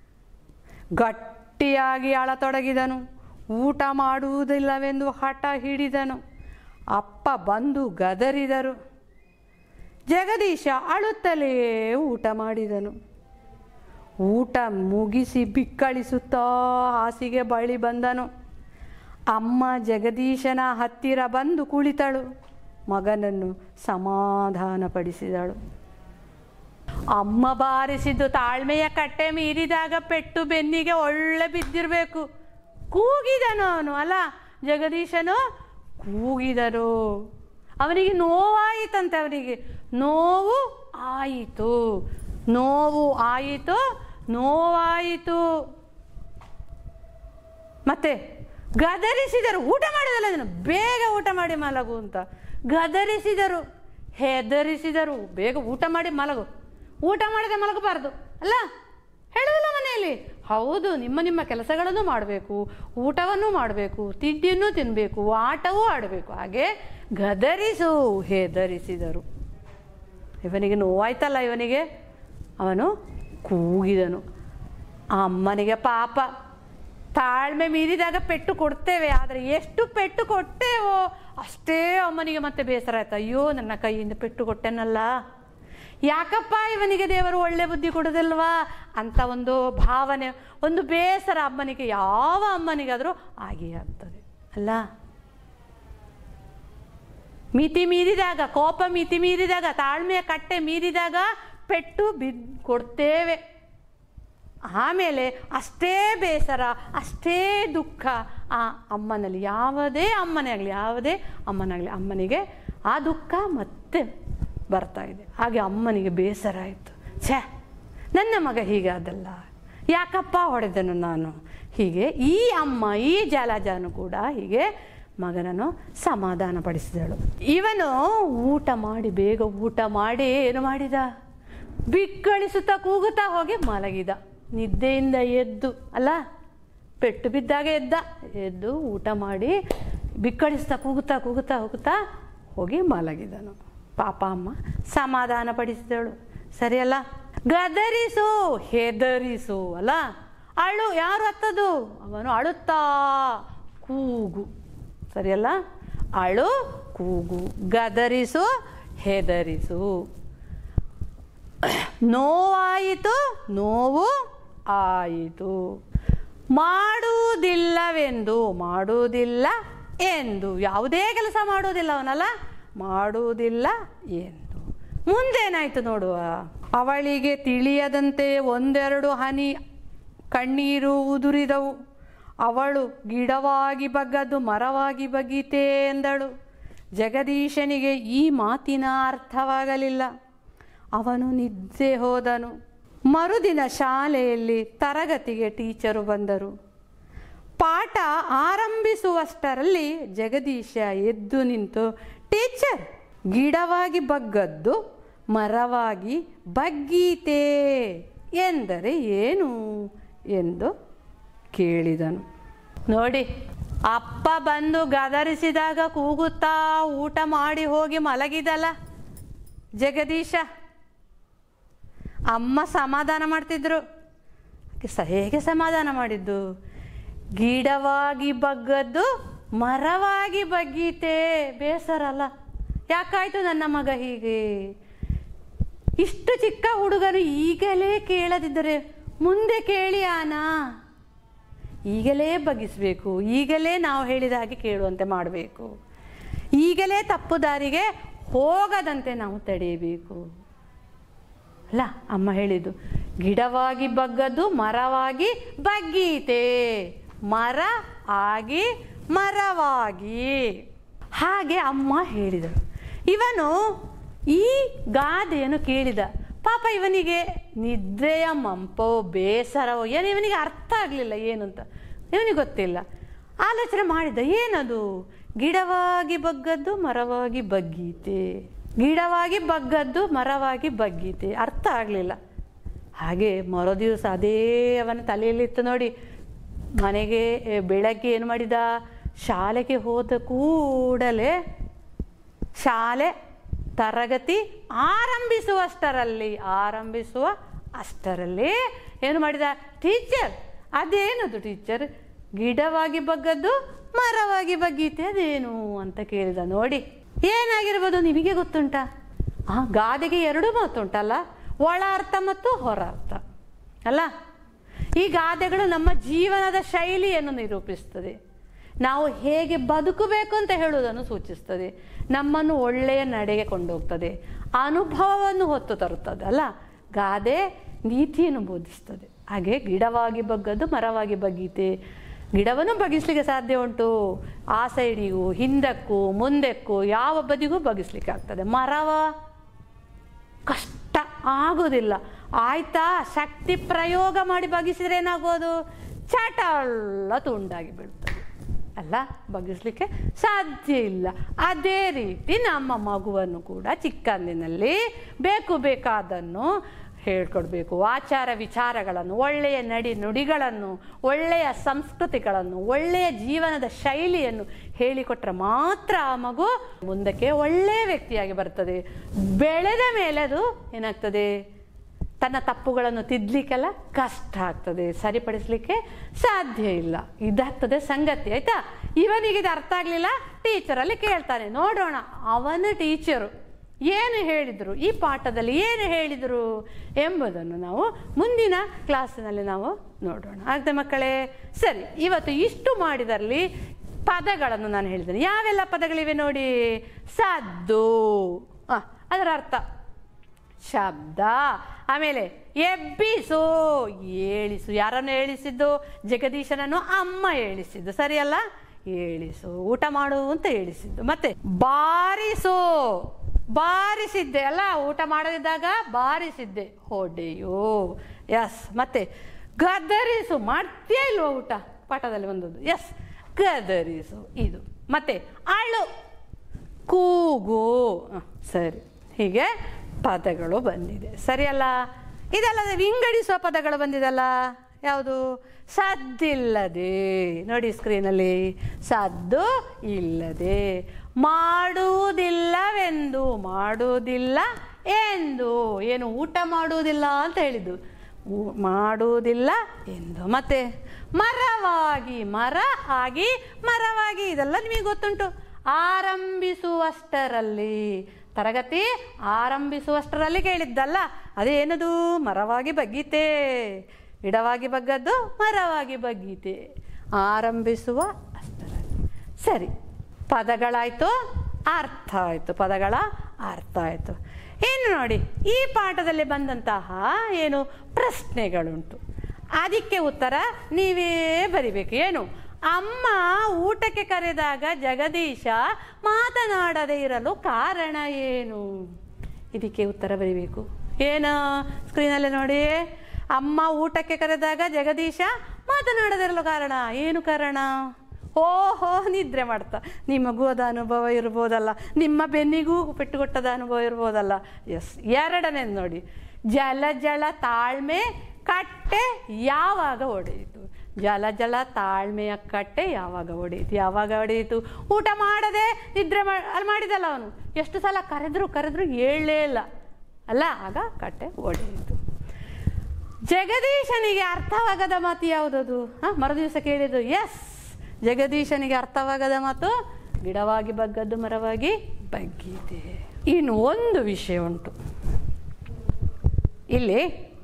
ಗಟ್ಟಿಯಾಗಿ ಅಳತೊಡಗಿದನು ಊಟ ಮಾಡುವುದಿಲ್ಲವೆಂದು ಹಠ ಹಿಡಿದನು ಅಪ್ಪ ಬಂದು ಗದರಿದರು ಜಗದೀಶ ಅಳುತ್ತಲೇ ಊಟ ಮಾಡಿದನು ಊಟ ಮುಗಿಸಿ ಬಿಕ್ಕಳಿಸುತ್ತಾ ಹಾಸಿಗೆ ಬಳಿ ಬಂದನು ಅಮ್ಮ ಜಗದೀಶನ ಹತ್ತಿರ ಬಂದು ಕುಳಿತಳು ಮಗನನ್ನು ಸಮಾಧಾನಪಡಿಸಿದಳು ಅಮ್ಮ ಬಾರಿಸಿದ್ದು ತಾಳ್ಮೆಯ ಕಟ್ಟೆ ಮೀರಿದಾಗ ಪೆಟ್ಟು ಬೆನ್ನಿಗೆ ಒಳ್ಳೆ ಬಿದ್ದಿರಬೇಕು ಕೂಗಿದನು ಅವನು ಅಲ್ಲ ಜಗದೀಶನು ಕೂಗಿದರು ಅವನಿಗೆ ನೋವಾಯಿತಂತೆ ಅವನಿಗೆ ನೋವು ಆಯಿತು ನೋವು ಆಯಿತು ನೋವಾಯಿತು ಮತ್ತೆ ಗದರಿಸಿದರು ಊಟ ಮಾಡಿದಲ್ಲ ಅದನ್ನು ಬೇಗ ಊಟ ಮಾಡಿ ಮಲಗು ಅಂತ ಗದರಿಸಿದರು ಹೆದರಿಸಿದರು ಬೇಗ ಊಟ ಮಾಡಿ ಮಲಗು ಊಟ ಮಾಡದೆ ಮಲಗಬಾರ್ದು ಅಲ್ಲ ಹೇಳುವುದಿಲ್ಲ ಮನೆಯಲ್ಲಿ ಹೌದು ನಿಮ್ಮ ನಿಮ್ಮ ಕೆಲಸಗಳನ್ನು ಮಾಡಬೇಕು ಊಟವನ್ನು ಮಾಡಬೇಕು ತಿಂಡಿಯನ್ನು ತಿನ್ನಬೇಕು ಆಟವೂ ಆಡಬೇಕು ಹಾಗೆ ಗದರಿಸು ಹೆದರಿಸಿದರು ಇವನಿಗೆ ನೋವಾಯ್ತಲ್ಲ ಇವನಿಗೆ ಅವನು ಕೂಗಿದನು ಆ ಅಮ್ಮನಿಗೆ ಪಾಪ ತಾಳ್ಮೆ ಮೀರಿದಾಗ ಪೆಟ್ಟು ಕೊಡ್ತೇವೆ ಆದರೆ ಎಷ್ಟು ಪೆಟ್ಟು ಕೊಟ್ಟೇವೋ ಅಷ್ಟೇ ಅಮ್ಮನಿಗೆ ಮತ್ತೆ ಬೇಸರ ಆಯ್ತು ಅಯ್ಯೋ ನನ್ನ ಕೈಯಿಂದ ಪೆಟ್ಟು ಕೊಟ್ಟೆನಲ್ಲ ಯಾಕಪ್ಪ ಇವನಿಗೆ ದೇವರು ಒಳ್ಳೆ ಬುದ್ಧಿ ಕೊಡೋದಿಲ್ವಾ ಅಂತ ಒಂದು ಭಾವನೆ ಒಂದು ಬೇಸರ ಅಮ್ಮನಿಗೆ ಯಾವ ಅಮ್ಮನಿಗಾದರೂ ಆಗೇ ಆಗ್ತದೆ ಅಲ್ಲ ಮಿತಿ ಮೀರಿದಾಗ ಕೋಪ ಮಿತಿ ಮೀರಿದಾಗ ತಾಳ್ಮೆಯ ಕಟ್ಟೆ ಮೀರಿದಾಗ ಪೆಟ್ಟು ಬಿದ್ ಕೊಡ್ತೇವೆ ಆಮೇಲೆ ಅಷ್ಟೇ ಬೇಸರ ಅಷ್ಟೇ ದುಃಖ ಆ ಅಮ್ಮನಲ್ಲಿ ಯಾವುದೇ ಅಮ್ಮನೇ ಆಗಲಿ ಯಾವುದೇ ಅಮ್ಮನಾಗಲಿ ಅಮ್ಮನಿಗೆ ಆ ದುಃಖ ಮತ್ತೆ ಬರ್ತಾ ಇದೆ ಹಾಗೆ ಅಮ್ಮನಿಗೆ ಬೇಸರ ಆಯಿತು ಛೇ ನನ್ನ ಮಗ ಹೀಗಾದಲ್ಲ ಯಾಕಪ್ಪ ಹೊಡೆದನು ನಾನು ಹೀಗೆ ಈ ಅಮ್ಮ ಈ ಜಲಜಾನು ಕೂಡ ಹೀಗೆ ಮಗನನ್ನು ಸಮಾಧಾನ ಪಡಿಸಿದಳು ಇವನು ಊಟ ಮಾಡಿ ಬೇಗ ಊಟ ಮಾಡಿ ಏನು ಮಾಡಿದ ಬಿಕ್ಕಳಿಸುತ್ತಾ ಕೂಗುತ್ತಾ ಹೋಗಿ ಮಲಗಿದ ನಿದ್ದೆಯಿಂದ ಎದ್ದು ಅಲ್ಲ ಪೆಟ್ಟು ಬಿದ್ದಾಗ ಎದ್ದ ಎದ್ದು ಊಟ ಮಾಡಿ ಬಿಕ್ಕಳಿಸ್ತಾ ಕೂಗುತ್ತಾ ಕೂಗುತ್ತಾ ಹೋಗುತ್ತಾ ಹೋಗಿ ಮಲಗಿದನು ಪಾಪ ಅಮ್ಮ ಸಮಾಧಾನ ಪಡಿಸಿದಳು ಸರಿಯಲ್ಲ ಗದರಿಸು ಹೆದರಿಸು ಅಲ್ಲ ಅಳು ಯಾರು ಹತ್ತದು ಅವನು ಅಳುತ್ತಾ ಕೂಗು ಸರಿಯಲ್ಲ ಅಳು ಕೂಗು ಗದರಿಸು ಹೆದರಿಸು ನೋವಾಯಿತು ನೋವು ಆಯಿತು ಮಾಡುವುದಿಲ್ಲವೆಂದು ಮಾಡುವುದಿಲ್ಲ ಎಂದು ಯಾವುದೇ ಕೆಲಸ ಮಾಡುವುದಿಲ್ಲ ಅವನಲ್ಲ ಮಾಡುವುದಿಲ್ಲ ಎಂದು ಮುಂದೇನಾಯ್ತು ನೋಡುವ ಅವಳಿಗೆ ತಿಳಿಯದಂತೆ ಒಂದೆರಡು ಹನಿ ಕಣ್ಣೀರು ಉದುರಿದವು ಅವಳು ಗಿಡವಾಗಿ ಬಗ್ಗದ್ದು ಮರವಾಗಿ ಬಗ್ಗೀತೇ ಎಂದಳು ಜಗದೀಶನಿಗೆ ಈ ಮಾತಿನ ಅರ್ಥವಾಗಲಿಲ್ಲ ಅವನು ನಿದ್ದೆ ಹೋದನು ಮರುದಿನ ಶಾಲೆಯಲ್ಲಿ ತರಗತಿಗೆ ಟೀಚರು ಬಂದರು ಪಾಠ ಆರಂಭಿಸುವಷ್ಟರಲ್ಲಿ ಜಗದೀಶ ಎದ್ದು ನಿಂತು ಟೀಚರ್ ಗಿಡವಾಗಿ ಬಗ್ಗದ್ದು ಮರವಾಗಿ ಬಗ್ಗೀತೆ ಎಂದರೆ ಏನು ಎಂದು ಕೇಳಿದನು ನೋಡಿ ಅಪ್ಪ ಬಂದು ಗದರಿಸಿದಾಗ ಕೂಗುತ್ತಾ ಊಟ ಮಾಡಿ ಹೋಗಿ ಮಲಗಿದಲ್ಲ ಜಗದೀಶ ಅಮ್ಮ ಸಮಾಧಾನ ಮಾಡ್ತಿದ್ರು ಆಕೆ ಸ ಹೇಗೆ ಸಮಾಧಾನ ಮಾಡಿದ್ದು ಗಿಡವಾಗಿ ಬಗ್ಗದ್ದು ಮರವಾಗಿ ಬಗ್ಗೀತೆ ಬೇಸರ ಅಲ್ಲ ಯಾಕಾಯ್ತು ನನ್ನ ಮಗ ಹೀಗೆ ಇಷ್ಟು ಚಿಕ್ಕ ಹುಡುಗರು ಈಗಲೇ ಕೇಳದಿದ್ದರೆ ಮುಂದೆ ಕೇಳಿ ಆನಾ ಈಗಲೇ ಬಗ್ಗಿಸಬೇಕು ಈಗಲೇ ನಾವು ಹೇಳಿದ ಹಾಗೆ ಕೇಳುವಂತೆ ಮಾಡಬೇಕು ಈಗಲೇ ತಪ್ಪು ದಾರಿಗೆ ಹೋಗದಂತೆ ನಾವು ತಡೆಯಬೇಕು ಅಲ್ಲ ಅಮ್ಮ ಹೇಳಿದ್ದು ಗಿಡವಾಗಿ ಬಗ್ಗದ್ದು ಮರವಾಗಿ ಬಗ್ಗೀತೆ ಮರ ಆಗಿ ಮರವಾಗಿ ಹಾಗೆ ಅಮ್ಮ ಹೇಳಿದಳು ಇವನು ಈ ಗಾದೆಯನ್ನು ಕೇಳಿದ ಪಾಪ ಇವನಿಗೆ ನಿದ್ರೆಯ ಮಂಪೋ ಬೇಸರವೋ ಏನು ಇವನಿಗೆ ಅರ್ಥ ಆಗಲಿಲ್ಲ ಏನು ಅಂತ ಇವನಿಗೆ ಗೊತ್ತಿಲ್ಲ ಆಲೋಚನೆ ಮಾಡಿದ ಏನದು ಗಿಡವಾಗಿ ಬಗ್ಗದ್ದು ಮರವಾಗಿ ಬಗ್ಗೀತೆ ಗಿಡವಾಗಿ ಬಗ್ಗದ್ದು ಮರವಾಗಿ ಬಗ್ಗೀತೆ ಅರ್ಥ ಆಗಲಿಲ್ಲ ಹಾಗೆ ಮರು ದಿವಸ ಅದೇ ಅವನ ತಲೆಯಲ್ಲಿತ್ತು ನೋಡಿ ಮನೆಗೆ ಎ, ಬೆಳಗ್ಗೆ ಏನು ಮಾಡಿದ ಶಾಲೆಗೆ ಹೋದ ಕೂಡಲೇ ಶಾಲೆ ತರಗತಿ ಆರಂಭಿಸುವಷ್ಟರಲ್ಲಿ ಆರಂಭಿಸುವ ಅಷ್ಟರಲ್ಲಿ ಏನು ಮಾಡಿದ ಟೀಚರ್ ಅದೇನದು ಟೀಚರ್ ಗಿಡವಾಗಿ ಬಗ್ಗದ್ದು ಮರವಾಗಿ ಬಗ್ಗೀತೆ ಅದೇನು ಅಂತ ಕೇಳಿದ ನೋಡಿ ಏನಾಗಿರ್ಬೋದು ನಿಮಗೆ ಗೊತ್ತುಂಟಾ ಆ ಗಾದೆಗೆ ಎರಡು ಮಾತುಂಟಲ್ಲ ಒಳ ಅರ್ಥ ಮತ್ತು ಹೊರ ಅರ್ಥ ಅಲ್ಲ ಈ ಗಾದೆಗಳು ನಮ್ಮ ಜೀವನದ ಶೈಲಿಯನ್ನು ನಿರೂಪಿಸ್ತದೆ ನಾವು ಹೇಗೆ ಬದುಕಬೇಕು ಅಂತ ಹೇಳುವುದನ್ನು ಸೂಚಿಸ್ತದೆ ನಮ್ಮನ್ನು ಒಳ್ಳೆಯ ನಡೆಗೆ ಕೊಂಡೋಗ್ತದೆ ಅನುಭವವನ್ನು ಹೊತ್ತು ತರುತ್ತದೆ ಅಲ್ಲ ಗಾದೆ ನೀತಿಯನ್ನು ಬೋಧಿಸ್ತದೆ ಹಾಗೆ ಗಿಡವಾಗಿ ಬಗ್ಗದ್ದು ಮರವಾಗಿ ಬಗ್ಗೀತೆ ಗಿಡವನ್ನು ಬಗ್ಗಿಸ್ಲಿಕ್ಕೆ ಸಾಧ್ಯ ಉಂಟು ಆ ಸೈಡಿಗೂ ಹಿಂದಕ್ಕೂ ಮುಂದಕ್ಕೂ ಯಾವ ಬದಿಗೂ ಬಗ್ಗಿಸ್ಲಿಕ್ಕೆ ಆಗ್ತದೆ ಮರವ ಕಷ್ಟ ಆಗೋದಿಲ್ಲ ಆಯ್ತಾ ಶಕ್ತಿ ಪ್ರಯೋಗ ಮಾಡಿ ಬಗ್ಗಿಸಿದ್ರೆ ಏನಾಗೋದು ಚಟಲ್ಲ ತುಂಡಾಗಿ ಬೀಳ್ತದೆ ಅಲ್ಲ ಬಗ್ಗಿಸ್ಲಿಕ್ಕೆ ಸಾಧ್ಯ ಇಲ್ಲ ಅದೇ ರೀತಿ ನಮ್ಮ ಮಗುವನ್ನು ಕೂಡ ಚಿಕ್ಕಂದಿನಲ್ಲಿ ಬೇಕು ಬೇಕಾದನ್ನು ಹೇಳ್ಕೊಡ್ಬೇಕು ಆಚಾರ ವಿಚಾರಗಳನ್ನು ಒಳ್ಳೆಯ ನಡಿ ನುಡಿಗಳನ್ನು ಒಳ್ಳೆಯ ಸಂಸ್ಕೃತಿಗಳನ್ನು ಒಳ್ಳೆಯ ಜೀವನದ ಶೈಲಿಯನ್ನು ಹೇಳಿಕೊಟ್ರೆ ಮಾತ್ರ ಆ ಮಗು ಮುಂದಕ್ಕೆ ಒಳ್ಳೆಯ ವ್ಯಕ್ತಿಯಾಗಿ ಬರ್ತದೆ ಬೆಳೆದ ಮೇಲೆ ಅದು ಏನಾಗ್ತದೆ ತನ್ನ ತಪ್ಪುಗಳನ್ನು ತಿದ್ದಲಿಕ್ಕೆಲ್ಲ ಕಷ್ಟ ಆಗ್ತದೆ ಸರಿಪಡಿಸಲಿಕ್ಕೆ ಸಾಧ್ಯ ಇಲ್ಲ ಇದಾಗ್ತದೆ ಸಂಗತಿ ಆಯ್ತಾ ಇವನಿಗೆ ಇದು ಅರ್ಥ ಆಗಲಿಲ್ಲ ಟೀಚರಲ್ಲಿ ಕೇಳ್ತಾನೆ ನೋಡೋಣ ಅವನ ಟೀಚರು ಏನು ಹೇಳಿದರು ಈ ಪಾಠದಲ್ಲಿ ಏನು ಹೇಳಿದರು ಎಂಬುದನ್ನು ನಾವು ಮುಂದಿನ ಕ್ಲಾಸಿನಲ್ಲಿ ನಾವು ನೋಡೋಣ ಆಗ್ತದೆ ಮಕ್ಕಳೇ ಸರಿ ಇವತ್ತು ಇಷ್ಟು ಮಾಡಿದಲ್ಲಿ ಪದಗಳನ್ನು ನಾನು ಹೇಳಿದ್ದೇನೆ ಯಾವೆಲ್ಲ ಪದಗಳಿವೆ ನೋಡಿ ಸದ್ದು ಆ, ಅದರ ಅರ್ಥ ಶಬ್ದ ಆಮೇಲೆ ಎಬ್ಬಿಸು ಏಳಿಸು ಯಾರನ್ನು ಏಳಿಸಿದ್ದು ಜಗದೀಶನನ್ನು ಅಮ್ಮ ಏಳಿಸಿದ್ದು ಸರಿಯಲ್ಲ ಏಳಿಸು ಊಟ ಮಾಡು ಅಂತ ಹೇಳಿಸಿದ್ದು ಮತ್ತೆ ಬಾರಿಸು ಬಾರಿಸಿದ್ದೆ ಅಲ್ಲ ಊಟ ಮಾಡದಿದ್ದಾಗ ಬಾರಿಸಿದ್ದೆ ಹೊಡೆಯು ಎಸ್ ಮತ್ತೆ ಗದರಿಸು ಮಾಡ್ತೀಯ ಇಲ್ವಾ ಊಟ ಪಾಠದಲ್ಲಿ ಬಂದದ್ದು ಎಸ್ ಗದರಿಸು ಇದು ಮತ್ತೆ ಅಳು ಕೂಗು ಹ, ಸರಿ ಹೀಗೆ ಪದಗಳು ಬಂದಿದೆ ಸರಿಯಲ್ಲ ಇದಲ್ಲದೆ ವಿಂಗಡಿಸುವ ಪದಗಳು ಬಂದಿದಲ್ಲ ಯಾವುದು ಸದ್ದಿಲ್ಲದೆ ನೋಡಿ ಸ್ಕ್ರೀನಲ್ಲಿ ಸದ್ದು ಇಲ್ಲದೆ ಮಾಡುವುದಿಲ್ಲವೆಂದು ಮಾಡುವುದಿಲ್ಲ ಎಂದು ಏನು ಊಟ ಮಾಡುವುದಿಲ್ಲ ಅಂತ ಹೇಳಿದ್ದು ಊ- ಮಾಡುವುದಿಲ್ಲ ಎಂದು ಮತ್ತೆ ಮರವಾಗಿ ಮರ ಆಗಿ ಮರವಾಗಿ ಇದೆಲ್ಲ ನಿಮಗೆ ಗೊತ್ತುಂಟು ಆರಂಭಿಸುವಷ್ಟರಲ್ಲಿ ತರಗತಿ ಆರಂಭಿಸುವಷ್ಟರಲ್ಲಿ ಕೇಳಿದ್ದಲ್ಲ ಅದೇನದು ಮರವಾಗಿ ಬಗ್ಗೀತೆ ಗಿಡವಾಗಿ ಬಗ್ಗದ್ದು ಮರವಾಗಿ ಬಗ್ಗೀತೆ ಆರಂಭಿಸುವ ಅಷ್ಟರಲ್ಲಿ ಸರಿ ಪದಗಳಾಯಿತು ಅರ್ಥ ಆಯಿತು ಪದಗಳ ಅರ್ಥ ಆಯಿತು ಇನ್ನು ನೋಡಿ ಈ ಪಾಠದಲ್ಲಿ ಬಂದಂತಹ ಏನು ಪ್ರಶ್ನೆಗಳುಂಟು ಅದಕ್ಕೆ ಉತ್ತರ ನೀವೇ ಬರಿಬೇಕು ಏನು ಅಮ್ಮ ಊಟಕ್ಕೆ ಕರೆದಾಗ ಜಗದೀಶ ಮಾತನಾಡದೇ ಇರಲು ಕಾರಣ ಏನು ಇದಕ್ಕೆ ಉತ್ತರ ಬರಿಬೇಕು ಏನು ಸ್ಕ್ರೀನಲ್ಲಿ ನೋಡಿ ಅಮ್ಮ ಊಟಕ್ಕೆ ಕರೆದಾಗ ಜಗದೀಶ ಮಾತನಾಡದಿರಲು ಕಾರಣ ಏನು ಕಾರಣ ಓಹೋ ನಿದ್ರೆ ಮಾಡ್ತಾ ನಿಮಗೂ ಅದ ಅನುಭವ ಇರ್ಬೋದಲ್ಲ ನಿಮ್ಮ ಬೆನ್ನಿಗೂ ಪೆಟ್ಟುಕೊಟ್ಟದ ಅನುಭವ ಇರ್ಬೋದಲ್ಲ ಎಸ್ ಎರಡನೇದು ನೋಡಿ ಜಲ ಜಲ ತಾಳ್ಮೆ ಕಟ್ಟೆ ಯಾವಾಗ ಒಡೆಯಿತು ಜಲ ಜಲ ತಾಳ್ಮೆಯ ಕಟ್ಟೆ ಯಾವಾಗ ಒಡೆಯಿತು ಯಾವಾಗ ಒಡೆಯಿತು ಊಟ ಮಾಡದೆ ನಿದ್ರೆ ಮಾ ಅಲ್ಲಿ ಮಾಡಿದಲ್ಲ ಅವನು ಎಷ್ಟು ಸಲ ಕರೆದ್ರು ಕರೆದ್ರು ಹೇಳಲೇ ಇಲ್ಲ ಅಲ್ಲ ಆಗ ಕಟ್ಟೆ ಒಡೆಯಿತು ಜಗದೀಶನಿಗೆ ಅರ್ಥವಾಗದ ಮಾತು ಯಾವುದದು ಹಾಂ ಮರುದಿವಸ ಕೇಳಿದ್ದು ಎಸ್ ಜಗದೀಶನಿಗೆ ಅರ್ಥವಾಗದ ಮಾತು ಗಿಡವಾಗಿ ಬಗ್ಗದ್ದು ಮರವಾಗಿ ಬಗ್ಗಿದೆ ಇನ್ನು ಒಂದು ವಿಷಯ ಉಂಟು ಇಲ್ಲಿ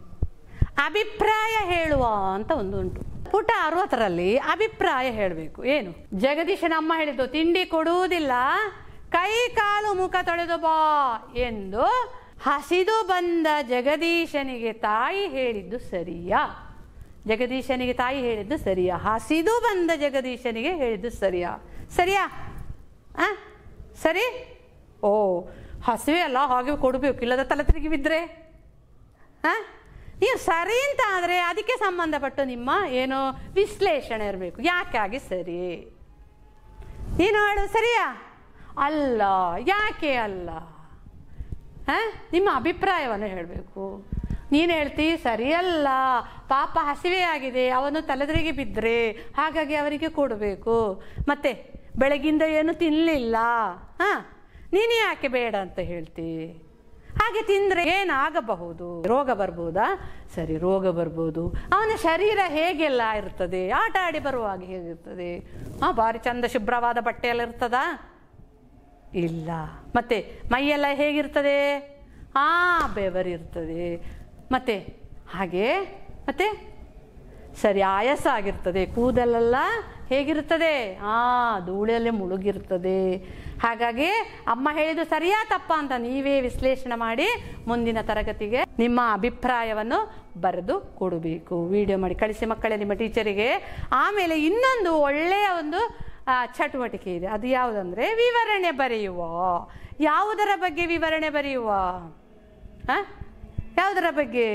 ಅಭಿಪ್ರಾಯ ಹೇಳುವ ಅಂತ ಒಂದು ಉಂಟು ಪುಟ ಅರವತ್ತರಲ್ಲಿ ಅಭಿಪ್ರಾಯ ಹೇಳಬೇಕು ಏನು ಜಗದೀಶನ ಅಮ್ಮ ಹೇಳಿದ್ದು ತಿಂಡಿ ಕೊಡುವುದಿಲ್ಲ ಕೈ ಕಾಲು ಮುಖ ತೊಳೆದು ಬಾ ಎಂದು ಹಸಿದು ಬಂದ ಜಗದೀಶನಿಗೆ ತಾಯಿ ಹೇಳಿದ್ದು ಸರಿಯಾ ಜಗದೀಶನಿಗೆ ತಾಯಿ ಹೇಳಿದ್ದು ಸರಿಯಾ ಹಸಿದು ಬಂದ ಜಗದೀಶನಿಗೆ ಹೇಳಿದ್ದು ಸರಿಯಾ ಸರಿಯಾ ಆ ಸರಿ ಓ ಹಸಿವೆ ಅಲ್ಲ ಹಾಗೆ ಕೊಡಬೇಕು ಇಲ್ಲದ ತಲೆ ತಿರುಗಿ ಬಿದ್ದರೆ ಹಾಂ ನೀವು ಸರಿ ಅಂತ ಆದರೆ ಅದಕ್ಕೆ ಸಂಬಂಧಪಟ್ಟು ನಿಮ್ಮ ಏನು ವಿಶ್ಲೇಷಣೆ ಇರಬೇಕು ಯಾಕಾಗಿ ಸರಿ ನೀನು ಹೇಳು ಸರಿಯಾ ಅಲ್ಲ ಯಾಕೆ ಅಲ್ಲ ಹಾಂ ನಿಮ್ಮ ಅಭಿಪ್ರಾಯವನ್ನು ಹೇಳಬೇಕು ನೀನು ಹೇಳ್ತಿ ಸರಿಯಲ್ಲ ಪಾಪ ಹಸಿವೆ ಆಗಿದೆ ಅವನು ತಲೆದ್ರಿಗೆ ಬಿದ್ದರೆ ಹಾಗಾಗಿ ಅವರಿಗೆ ಕೊಡಬೇಕು ಮತ್ತೆ ಬೆಳಗಿಂದ ಏನು ತಿನ್ನಲಿಲ್ಲ ಹಾಂ ನೀನು ಯಾಕೆ ಬೇಡ ಅಂತ ಹೇಳ್ತಿ ಹಾಗೆ ತಿಂದರೆ ಏನಾಗಬಹುದು ರೋಗ ಬರ್ಬೋದಾ ಸರಿ ರೋಗ ಬರ್ಬೋದು ಅವನ ಶರೀರ ಹೇಗೆಲ್ಲ ಇರ್ತದೆ ಆಟ ಆಡಿ ಬರುವಾಗ ಹೇಗಿರ್ತದೆ ಹಾಂ ಭಾರಿ ಚಂದ ಶುಭ್ರವಾದ ಬಟ್ಟೆ ಎಲ್ಲ ಇರ್ತದಾ ಇಲ್ಲ ಮತ್ತೆ ಮೈಯೆಲ್ಲ ಹೇಗಿರ್ತದೆ ಆ ಬೆವರಿರ್ತದೆ ಮತ್ತೆ ಹಾಗೆ ಮತ್ತೆ ಸರಿ ಆಯಾಸ ಆಗಿರ್ತದೆ ಕೂದಲೆಲ್ಲ ಹೇಗಿರ್ತದೆ ಆ ಧೂಳಲ್ಲೇ ಮುಳುಗಿರ್ತದೆ ಹಾಗಾಗಿ ಅಮ್ಮ ಹೇಳಿದ್ದು ಸರಿಯಾ ತಪ್ಪ ಅಂತ ನೀವೇ ವಿಶ್ಲೇಷಣೆ ಮಾಡಿ ಮುಂದಿನ ತರಗತಿಗೆ ನಿಮ್ಮ ಅಭಿಪ್ರಾಯವನ್ನು ಬರೆದು ಕೊಡಬೇಕು ವಿಡಿಯೋ ಮಾಡಿ ಕಳಿಸಿ ಮಕ್ಕಳೇ ನಿಮ್ಮ ಟೀಚರಿಗೆ ಆಮೇಲೆ ಇನ್ನೊಂದು ಒಳ್ಳೆಯ ಒಂದು ಆ, ಚಟುವಟಿಕೆ ಇದೆ ಅದು ಯಾವುದಂದ್ರೆ ವಿವರಣೆ ಬರೆಯುವ ಯಾವುದರ ಬಗ್ಗೆ ವಿವರಣೆ ಬರೆಯುವ ಆ? ಯಾವುದರ ಬಗ್ಗೆ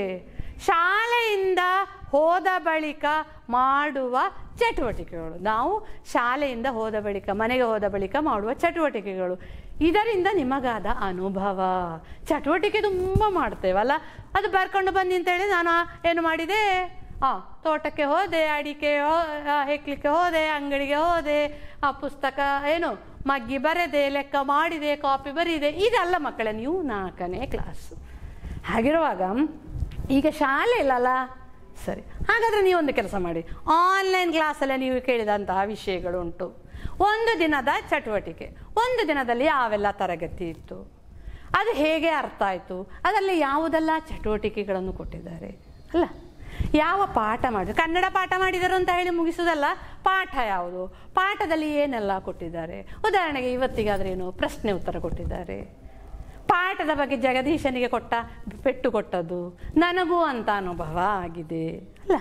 ಶಾಲೆಯಿಂದ ಹೋದ ಬಳಿಕ ಮಾಡುವ ಚಟುವಟಿಕೆಗಳು ನಾವು ಶಾಲೆಯಿಂದ ಹೋದ ಬಳಿಕ ಮನೆಗೆ ಹೋದ ಬಳಿಕ ಮಾಡುವ ಚಟುವಟಿಕೆಗಳು ಇದರಿಂದ ನಿಮಗಾದ ಅನುಭವ ಚಟುವಟಿಕೆ ತುಂಬ ಮಾಡ್ತೇವಲ್ಲ ಅದು ಬರ್ಕೊಂಡು ಬನ್ನಿ ಅಂತೇಳಿ ನಾನು ಏನು ಮಾಡಿದೆ ಆ ತೋಟಕ್ಕೆ ಹೋದೆ ಅಡಿಕೆ ಹೋ ಆ, ಹೆಕ್ಲಿಕ್ಕೆ ಹೋದೆ ಅಂಗಡಿಗೆ ಹೋದೆ ಆ ಪುಸ್ತಕ ಏನು ಮಗ್ಗಿ ಬರೆದೆ ಲೆಕ್ಕ ಮಾಡಿದೆ ಕಾಪಿ ಬರೀದೆ ಇದಲ್ಲ ಮಕ್ಕಳೇ ನೀವು ನಾಲ್ಕನೇ ಕ್ಲಾಸು ಹಾಗಿರುವಾಗ ಈಗ ಶಾಲೆ ಇಲ್ಲಲ್ಲ ಸರಿ ಹಾಗಾದರೆ ನೀವೊಂದು ಕೆಲಸ ಮಾಡಿ ಆನ್ಲೈನ್ ಕ್ಲಾಸಲ್ಲೇ ನೀವು ಕೇಳಿದಂತಹ ವಿಷಯಗಳು ಉಂಟು ಒಂದು ದಿನದ ಚಟುವಟಿಕೆ ಒಂದು ದಿನದಲ್ಲಿ ಯಾವೆಲ್ಲ ತರಗತಿ ಇತ್ತು ಅದು ಹೇಗೆ ಅರ್ಥ ಆಯಿತು ಅದರಲ್ಲಿ ಯಾವುದೆಲ್ಲ ಚಟುವಟಿಕೆಗಳನ್ನು ಕೊಟ್ಟಿದ್ದಾರೆ ಅಲ್ಲ ಯಾವ ಪಾಠ ಮಾಡಿದ್ರು ಕನ್ನಡ ಪಾಠ ಮಾಡಿದರು ಅಂತ ಹೇಳಿ ಮುಗಿಸೋದಲ್ಲ ಪಾಠ ಯಾವುದು ಪಾಠದಲ್ಲಿ ಏನೆಲ್ಲ ಕೊಟ್ಟಿದ್ದಾರೆ ಉದಾಹರಣೆಗೆ ಇವತ್ತಿಗಾದ್ರೇನು ಪ್ರಶ್ನೆ ಉತ್ತರ ಕೊಟ್ಟಿದ್ದಾರೆ ಪಾಠದ ಬಗ್ಗೆ ಜಗದೀಶನಿಗೆ ಕೊಟ್ಟ ಪೆಟ್ಟು ಕೊಟ್ಟದ್ದು ನನಗೂ ಅಂತ ಅನುಭವ ಆಗಿದೆ ಅಲ್ಲ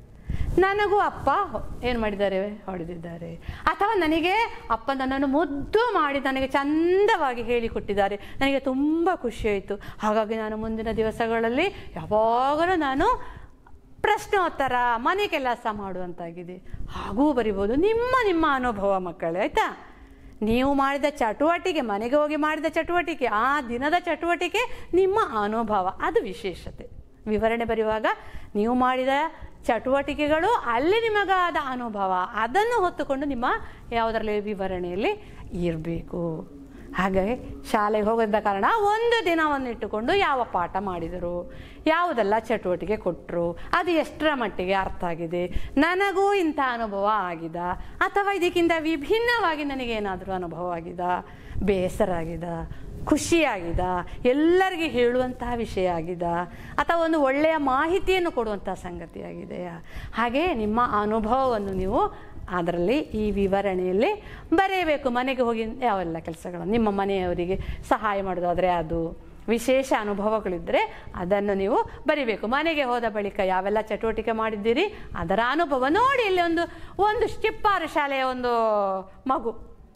ನನಗೂ ಅಪ್ಪ ಏನು ಮಾಡಿದ್ದಾರೆ ಹೊಡೆದಿದ್ದಾರೆ ಅಥವಾ ನನಗೆ ಅಪ್ಪ ನನ್ನನ್ನು ಮುದ್ದು ಮಾಡಿ ನನಗೆ ಚಂದವಾಗಿ ಹೇಳಿಕೊಟ್ಟಿದ್ದಾರೆ ನನಗೆ ತುಂಬ ಖುಷಿಯಾಯಿತು ಹಾಗಾಗಿ ನಾನು ಮುಂದಿನ ದಿವಸಗಳಲ್ಲಿ ಯಾವಾಗಲೂ ನಾನು ಪ್ರಶ್ನೋತ್ತರ ಮನೆ ಕೆಲಸ ಮಾಡುವಂತಾಗಿದೆ ಹಾಗೂ ಬರಿಬೋದು ನಿಮ್ಮ ನಿಮ್ಮ ಅನುಭವ ಮಕ್ಕಳೇ ಆಯಿತಾ ನೀವು ಮಾಡಿದ ಚಟುವಟಿಕೆ ಮನೆಗೆ ಹೋಗಿ ಮಾಡಿದ ಚಟುವಟಿಕೆ ಆ ದಿನದ ಚಟುವಟಿಕೆ ನಿಮ್ಮ ಅನುಭವ ಅದು ವಿಶೇಷತೆ ವಿವರಣೆ ಬರೆಯುವಾಗ ನೀವು ಮಾಡಿದ ಚಟುವಟಿಕೆಗಳು ಅಲ್ಲಿ ನಿಮಗಾದ ಅನುಭವ ಅದನ್ನು ಹೊತ್ತುಕೊಂಡು ನಿಮ್ಮ ಯಾವುದರಲ್ಲಿ ವಿವರಣೆಯಲ್ಲಿ ಇರಬೇಕು ಹಾಗಾಗಿ ಶಾಲೆಗೆ ಹೋಗೋದ ಕಾರಣ ಒಂದು ದಿನವನ್ನು ಇಟ್ಟುಕೊಂಡು ಯಾವ ಪಾಠ ಮಾಡಿದರು ಯಾವುದೆಲ್ಲ ಚಟುವಟಿಕೆ ಕೊಟ್ಟರು ಅದು ಎಷ್ಟರ ಮಟ್ಟಿಗೆ ಅರ್ಥ ಆಗಿದೆ ನನಗೂ ಇಂಥ ಅನುಭವ ಆಗಿದ ಅಥವಾ ಇದಕ್ಕಿಂತ ವಿಭಿನ್ನವಾಗಿ ನನಗೇನಾದರೂ ಅನುಭವ ಆಗಿದ ಬೇಸರ ಆಗಿದ ಖುಷಿಯಾಗಿದ ಎಲ್ಲರಿಗೂ ಹೇಳುವಂತಹ ವಿಷಯ ಆಗಿದೆ ಅಥವಾ ಒಂದು ಒಳ್ಳೆಯ ಮಾಹಿತಿಯನ್ನು ಕೊಡುವಂತಹ ಸಂಗತಿ ಆಗಿದೆಯಾ ಹಾಗೆ ನಿಮ್ಮ ಅನುಭವವನ್ನು ನೀವು ಅದರಲ್ಲಿ ಈ ವಿವರಣೆಯಲ್ಲಿ ಬರೆಯಬೇಕು ಮನೆಗೆ ಹೋಗಿ ಯಾವೆಲ್ಲ ಕೆಲಸಗಳು ನಿಮ್ಮ ಮನೆಯವರಿಗೆ ಸಹಾಯ ಮಾಡೋದಾದರೆ ಅದು ವಿಶೇಷ ಅನುಭವಗಳಿದ್ದರೆ ಅದನ್ನು ನೀವು ಬರಿಬೇಕು ಮನೆಗೆ ಹೋದ ಬಳಿಕ ಯಾವೆಲ್ಲ ಚಟುವಟಿಕೆ ಮಾಡಿದ್ದೀರಿ ಅದರ ಅನುಭವ ನೋಡಿ ಇಲ್ಲಿ ಒಂದು ಒಂದು ಚಿಪ್ಪಾರು ಶಾಲೆಯ ಒಂದು ಮಗು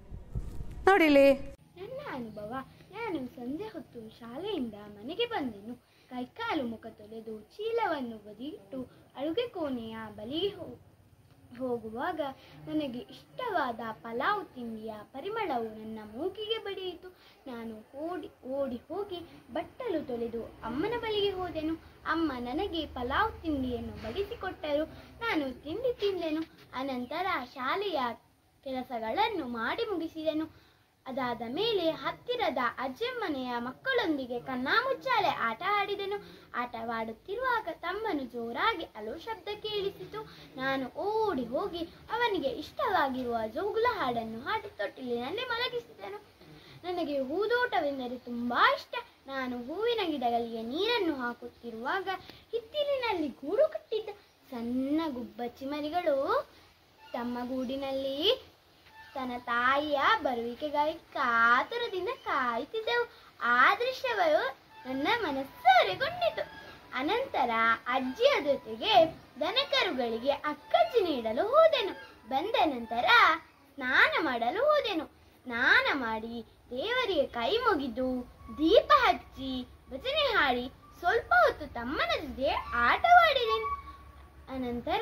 ನೋಡಿ ಇಲ್ಲಿ ನನ್ನ ಅನುಭವ ನಾನು ಸಂಜೆ ಹೊತ್ತು ಶಾಲೆಯಿಂದ ಮನೆಗೆ ಬಂದೆನು ಕೈಕಾಲು ಮುಖ ತೊಳೆದು ಚೀಲವನ್ನು ಬದಿಯಿಟ್ಟು ಅಡುಗೆ ಕೋಣೆಯ ಬಳಿಗೆ ಹೋ- ಹೋಗುವಾಗ ನನಗೆ ಇಷ್ಟವಾದ ಪಲಾವ್ ತಿಂಡಿಯ ಪರಿಮಳವು ನನ್ನ ಮೂಗಿಗೆ ಬಡಿಯಿತು ನಾನು ಓಡಿ ಓಡಿ ಹೋಗಿ ಬಟ್ಟಲು ತೊಳೆದು ಅಮ್ಮನ ಬಳಿಗೆ ಹೋದೆನು ಅಮ್ಮ ನನಗೆ ಪಲಾವ್ ತಿಂಡಿಯನ್ನು ಬಡಿಸಿಕೊಟ್ಟರು ನಾನು ತಿಂಡಿ ತಿಂದೆನು ಅನಂತರ ಶಾಲೆಯ ಕೆಲಸಗಳನ್ನು ಮಾಡಿ ಮುಗಿಸಿದೆನು ಅದಾದ ಮೇಲೆ ಹತ್ತಿರದ ಅಜ್ಜಮ್ಮನೆಯ ಮಕ್ಕಳೊಂದಿಗೆ ಕಣ್ಣಾಮುಚ್ಚಾಲೆ ಆಟ ಆಡಿದೆನು ಆಟವಾಡುತ್ತಿರುವಾಗ ತಮ್ಮನು ಜೋರಾಗಿ ಅಲೋ ಶಬ್ದ ಕೇಳಿಸಿತು ನಾನು ಓಡಿ ಹೋಗಿ ಅವನಿಗೆ ಇಷ್ಟವಾಗಿರುವ ಜೋಗುಲ ಹಾಡನ್ನು ಹಾಡಿ ತೊಟ್ಟಿಲಿನಲ್ಲಿ ಮಲಗಿಸಿದೆನು ನನಗೆ ಹೂದೋಟವೆಂದರೆ ತುಂಬಾ ಇಷ್ಟ ನಾನು ಹೂವಿನ ಗಿಡಗಳಿಗೆ ನೀರನ್ನು ಹಾಕುತ್ತಿರುವಾಗ ಹಿತ್ತಿಲಿನಲ್ಲಿ ಗೂಡು ಕಟ್ಟಿದ್ದ ಸಣ್ಣ ಗುಬ್ಬಚ್ಚಿ ಮರಿಗಳು ತಮ್ಮ ಗೂಡಿನಲ್ಲಿ ತನ್ನ ತಾಯಿಯ ಬರುವಿಕೆಗಾಗಿ ಕಾತುರದಿಂದ ಕಾಯುತ್ತಿದ್ದೆವು ಆ ದೃಶ್ಯವು ನನ್ನ ಮನಸ್ಸರೆಗೊಂಡಿತು ಅನಂತರ ಅಜ್ಜಿಯ ಜೊತೆಗೆ ದನಕರುಗಳಿಗೆ ಅಕ್ಕಜ್ಜಿ ನೀಡಲು ಹೋದೆನು ಬಂದ ನಂತರ ಸ್ನಾನ ಮಾಡಲು ಹೋದೆನು ಸ್ನಾನ ಮಾಡಿ ದೇವರಿಗೆ ಕೈ ಮುಗಿದು ದೀಪ ಹಚ್ಚಿ ಭಜನೆ ಹಾಡಿ ಸ್ವಲ್ಪ ಹೊತ್ತು ತಮ್ಮನ ಜೊತೆ ಆಟವಾಡಿದೆನು ಅನಂತರ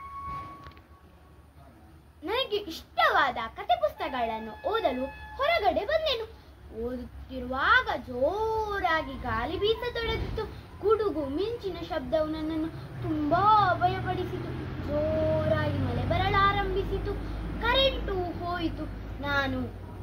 ನನಗೆ ಇಷ್ಟವಾದ ಕತೆ ಪುಸ್ತಕಗಳನ್ನು ಓದಲು ಹೊರಗಡೆ ಬಂದೆನು ಓದುತ್ತಿರುವಾಗ ಜೋರಾಗಿ ಗಾಳಿ ಬೀಸತೊಡಗಿತು ಗುಡುಗು ಮಿಂಚಿನ ಶಬ್ದವು ನನ್ನನ್ನು ತುಂಬಾ ಭಯಪಡಿಸಿತು ಜೋರಾಗಿ ಮಳೆ ಬರಲಾರಂಭಿಸಿತು ಕರೆಂಟು ಹೋಯಿತು ನಾನು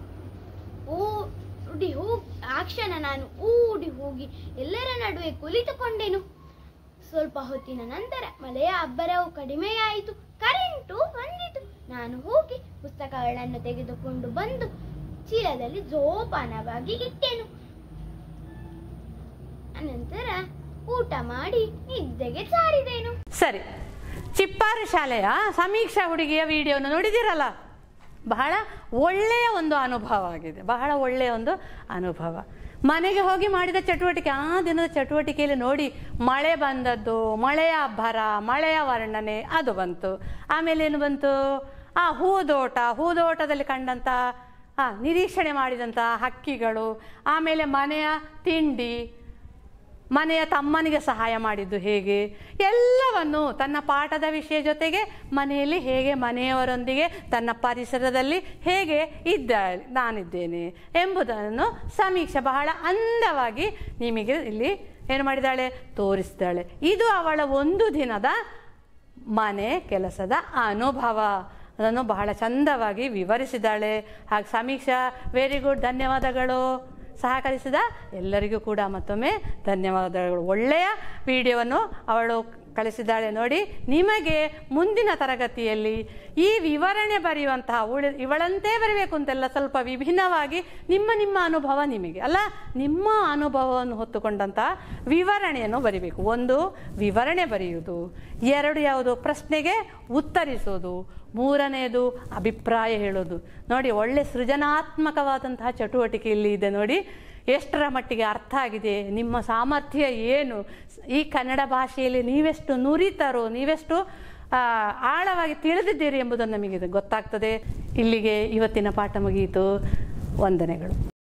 ಓಡಿ ಹೋಗಿ ಆ ಕ್ಷಣ ನಾನು ಓಡಿ ಹೋಗಿ ಎಲ್ಲರ ನಡುವೆ ಕುಳಿತುಕೊಂಡೆನು ಸ್ವಲ್ಪ ಹೊತ್ತಿನ ನಂತರ ಮಳೆಯ ಅಬ್ಬರವು ಕಡಿಮೆಯಾಯಿತು ಕರೆಂಟು ಬಂದಿತು ನಾನು ಹೋಗಿ ಪುಸ್ತಕಗಳನ್ನು ತೆಗೆದುಕೊಂಡು ಬಂದು ಚೀಲದಲ್ಲಿ ಜೋಪಾನವಾಗಿ ಇಟ್ಟೆನು ಅನಂತರ ಊಟ ಮಾಡಿ ನಿದ್ದೆಗೆ ಜಾರಿದೆನು ಸರಿ ಚಿಪ್ಪಾರು ಶಾಲೆಯ ಸಮೀಕ್ಷಾ ಹುಡುಗಿಯ ವಿಡಿಯೋನ ನೋಡಿದ್ದೀರಲ್ಲ ಬಹಳ ಒಳ್ಳೆಯ ಒಂದು ಅನುಭವ ಆಗಿದೆ ಬಹಳ ಒಳ್ಳೆಯ ಒಂದು ಅನುಭವ ಮನೆಗೆ ಹೋಗಿ ಮಾಡಿದ ಚಟುವಟಿಕೆ ಆ ದಿನದ ಚಟುವಟಿಕೆಯಲ್ಲಿ ನೋಡಿ ಮಳೆ ಬಂದದ್ದು ಮಳೆಯ ಅಬ್ಬರ ಮಳೆಯ ವರ್ಣನೆ ಅದು ಬಂತು ಆಮೇಲೆ ಏನು ಬಂತು ಆ ಹೂದೋಟ ಹೂದೋಟದಲ್ಲಿ ಕಂಡಂಥ ಆ ನಿರೀಕ್ಷಣೆ ಮಾಡಿದಂಥ ಹಕ್ಕಿಗಳು ಆಮೇಲೆ ಮನೆಯ ತಿಂಡಿ ಮನೆಯ ತಮ್ಮನಿಗೆ ಸಹಾಯ ಮಾಡಿದ್ದು ಹೇಗೆ ಎಲ್ಲವನ್ನು ತನ್ನ ಪಾಠದ ವಿಷಯ ಜೊತೆಗೆ ಮನೆಯಲ್ಲಿ ಹೇಗೆ ಮನೆಯವರೊಂದಿಗೆ ತನ್ನ ಪರಿಸರದಲ್ಲಿ ಹೇಗೆ ಇದ್ದ ನಾನಿದ್ದೇನೆ ಎಂಬುದನ್ನು ಸಮೀಕ್ಷೆ ಬಹಳ ಅಂದವಾಗಿ ನಿಮಗೆ ಇಲ್ಲಿ ಏನು ಮಾಡಿದ್ದಾಳೆ ತೋರಿಸಿದ್ದಾಳೆ ಇದು ಅವಳ ಒಂದು ದಿನದ ಮನೆ ಕೆಲಸದ ಅನುಭವ ಅದನ್ನು ಬಹಳ ಚಂದವಾಗಿ ವಿವರಿಸಿದ್ದಾಳೆ ಹಾಗೆ ಸಮೀಕ್ಷಾ ವೆರಿ ಗುಡ್ ಧನ್ಯವಾದಗಳು ಸಹಕರಿಸಿದ ಎಲ್ಲರಿಗೂ ಕೂಡ ಮತ್ತೊಮ್ಮೆ ಧನ್ಯವಾದಗಳು ಒಳ್ಳೆಯ ವಿಡಿಯೋವನ್ನು ಅವಳು ಕಳಿಸಿದ್ದಾಳೆ ನೋಡಿ ನಿಮಗೆ ಮುಂದಿನ ತರಗತಿಯಲ್ಲಿ ಈ ವಿವರಣೆ ಬರೆಯುವಂತಹ ಉಳಿ ಇವಳಂತೆ ಬರಬೇಕು ಅಂತೆಲ್ಲ ಸ್ವಲ್ಪ ವಿಭಿನ್ನವಾಗಿ ನಿಮ್ಮ ನಿಮ್ಮ ಅನುಭವ ನಿಮಗೆ ಅಲ್ಲ ನಿಮ್ಮ ಅನುಭವವನ್ನು ಹೊತ್ತುಕೊಂಡಂತಹ ವಿವರಣೆಯನ್ನು ಬರಿಬೇಕು ಒಂದು ವಿವರಣೆ ಬರೆಯುವುದು ಎರಡು ಯಾವುದು ಪ್ರಶ್ನೆಗೆ ಉತ್ತರಿಸೋದು ಮೂರನೆಯದು ಅಭಿಪ್ರಾಯ ಹೇಳೋದು ನೋಡಿ ಒಳ್ಳೆ ಸೃಜನಾತ್ಮಕವಾದಂತಹ ಚಟುವಟಿಕೆ ಇಲ್ಲಿ ಇದೆ ನೋಡಿ ಎಷ್ಟರ ಮಟ್ಟಿಗೆ ಅರ್ಥ ಆಗಿದೆ ನಿಮ್ಮ ಸಾಮರ್ಥ್ಯ ಏನು ಈ ಕನ್ನಡ ಭಾಷೆಯಲ್ಲಿ ನೀವೆಷ್ಟು ನುರಿತರೋ ನೀವೆಷ್ಟು ಆ, ಆಳವಾಗಿ ತಿಳಿದಿದ್ದೀರಿ ಎಂಬುದನ್ನು ನಮಗೆ ಇದು ಗೊತ್ತಾಗ್ತದೆ ಇಲ್ಲಿಗೆ ಇವತ್ತಿನ ಪಾಠ ಮುಗಿಯಿತು ವಂದನೆಗಳು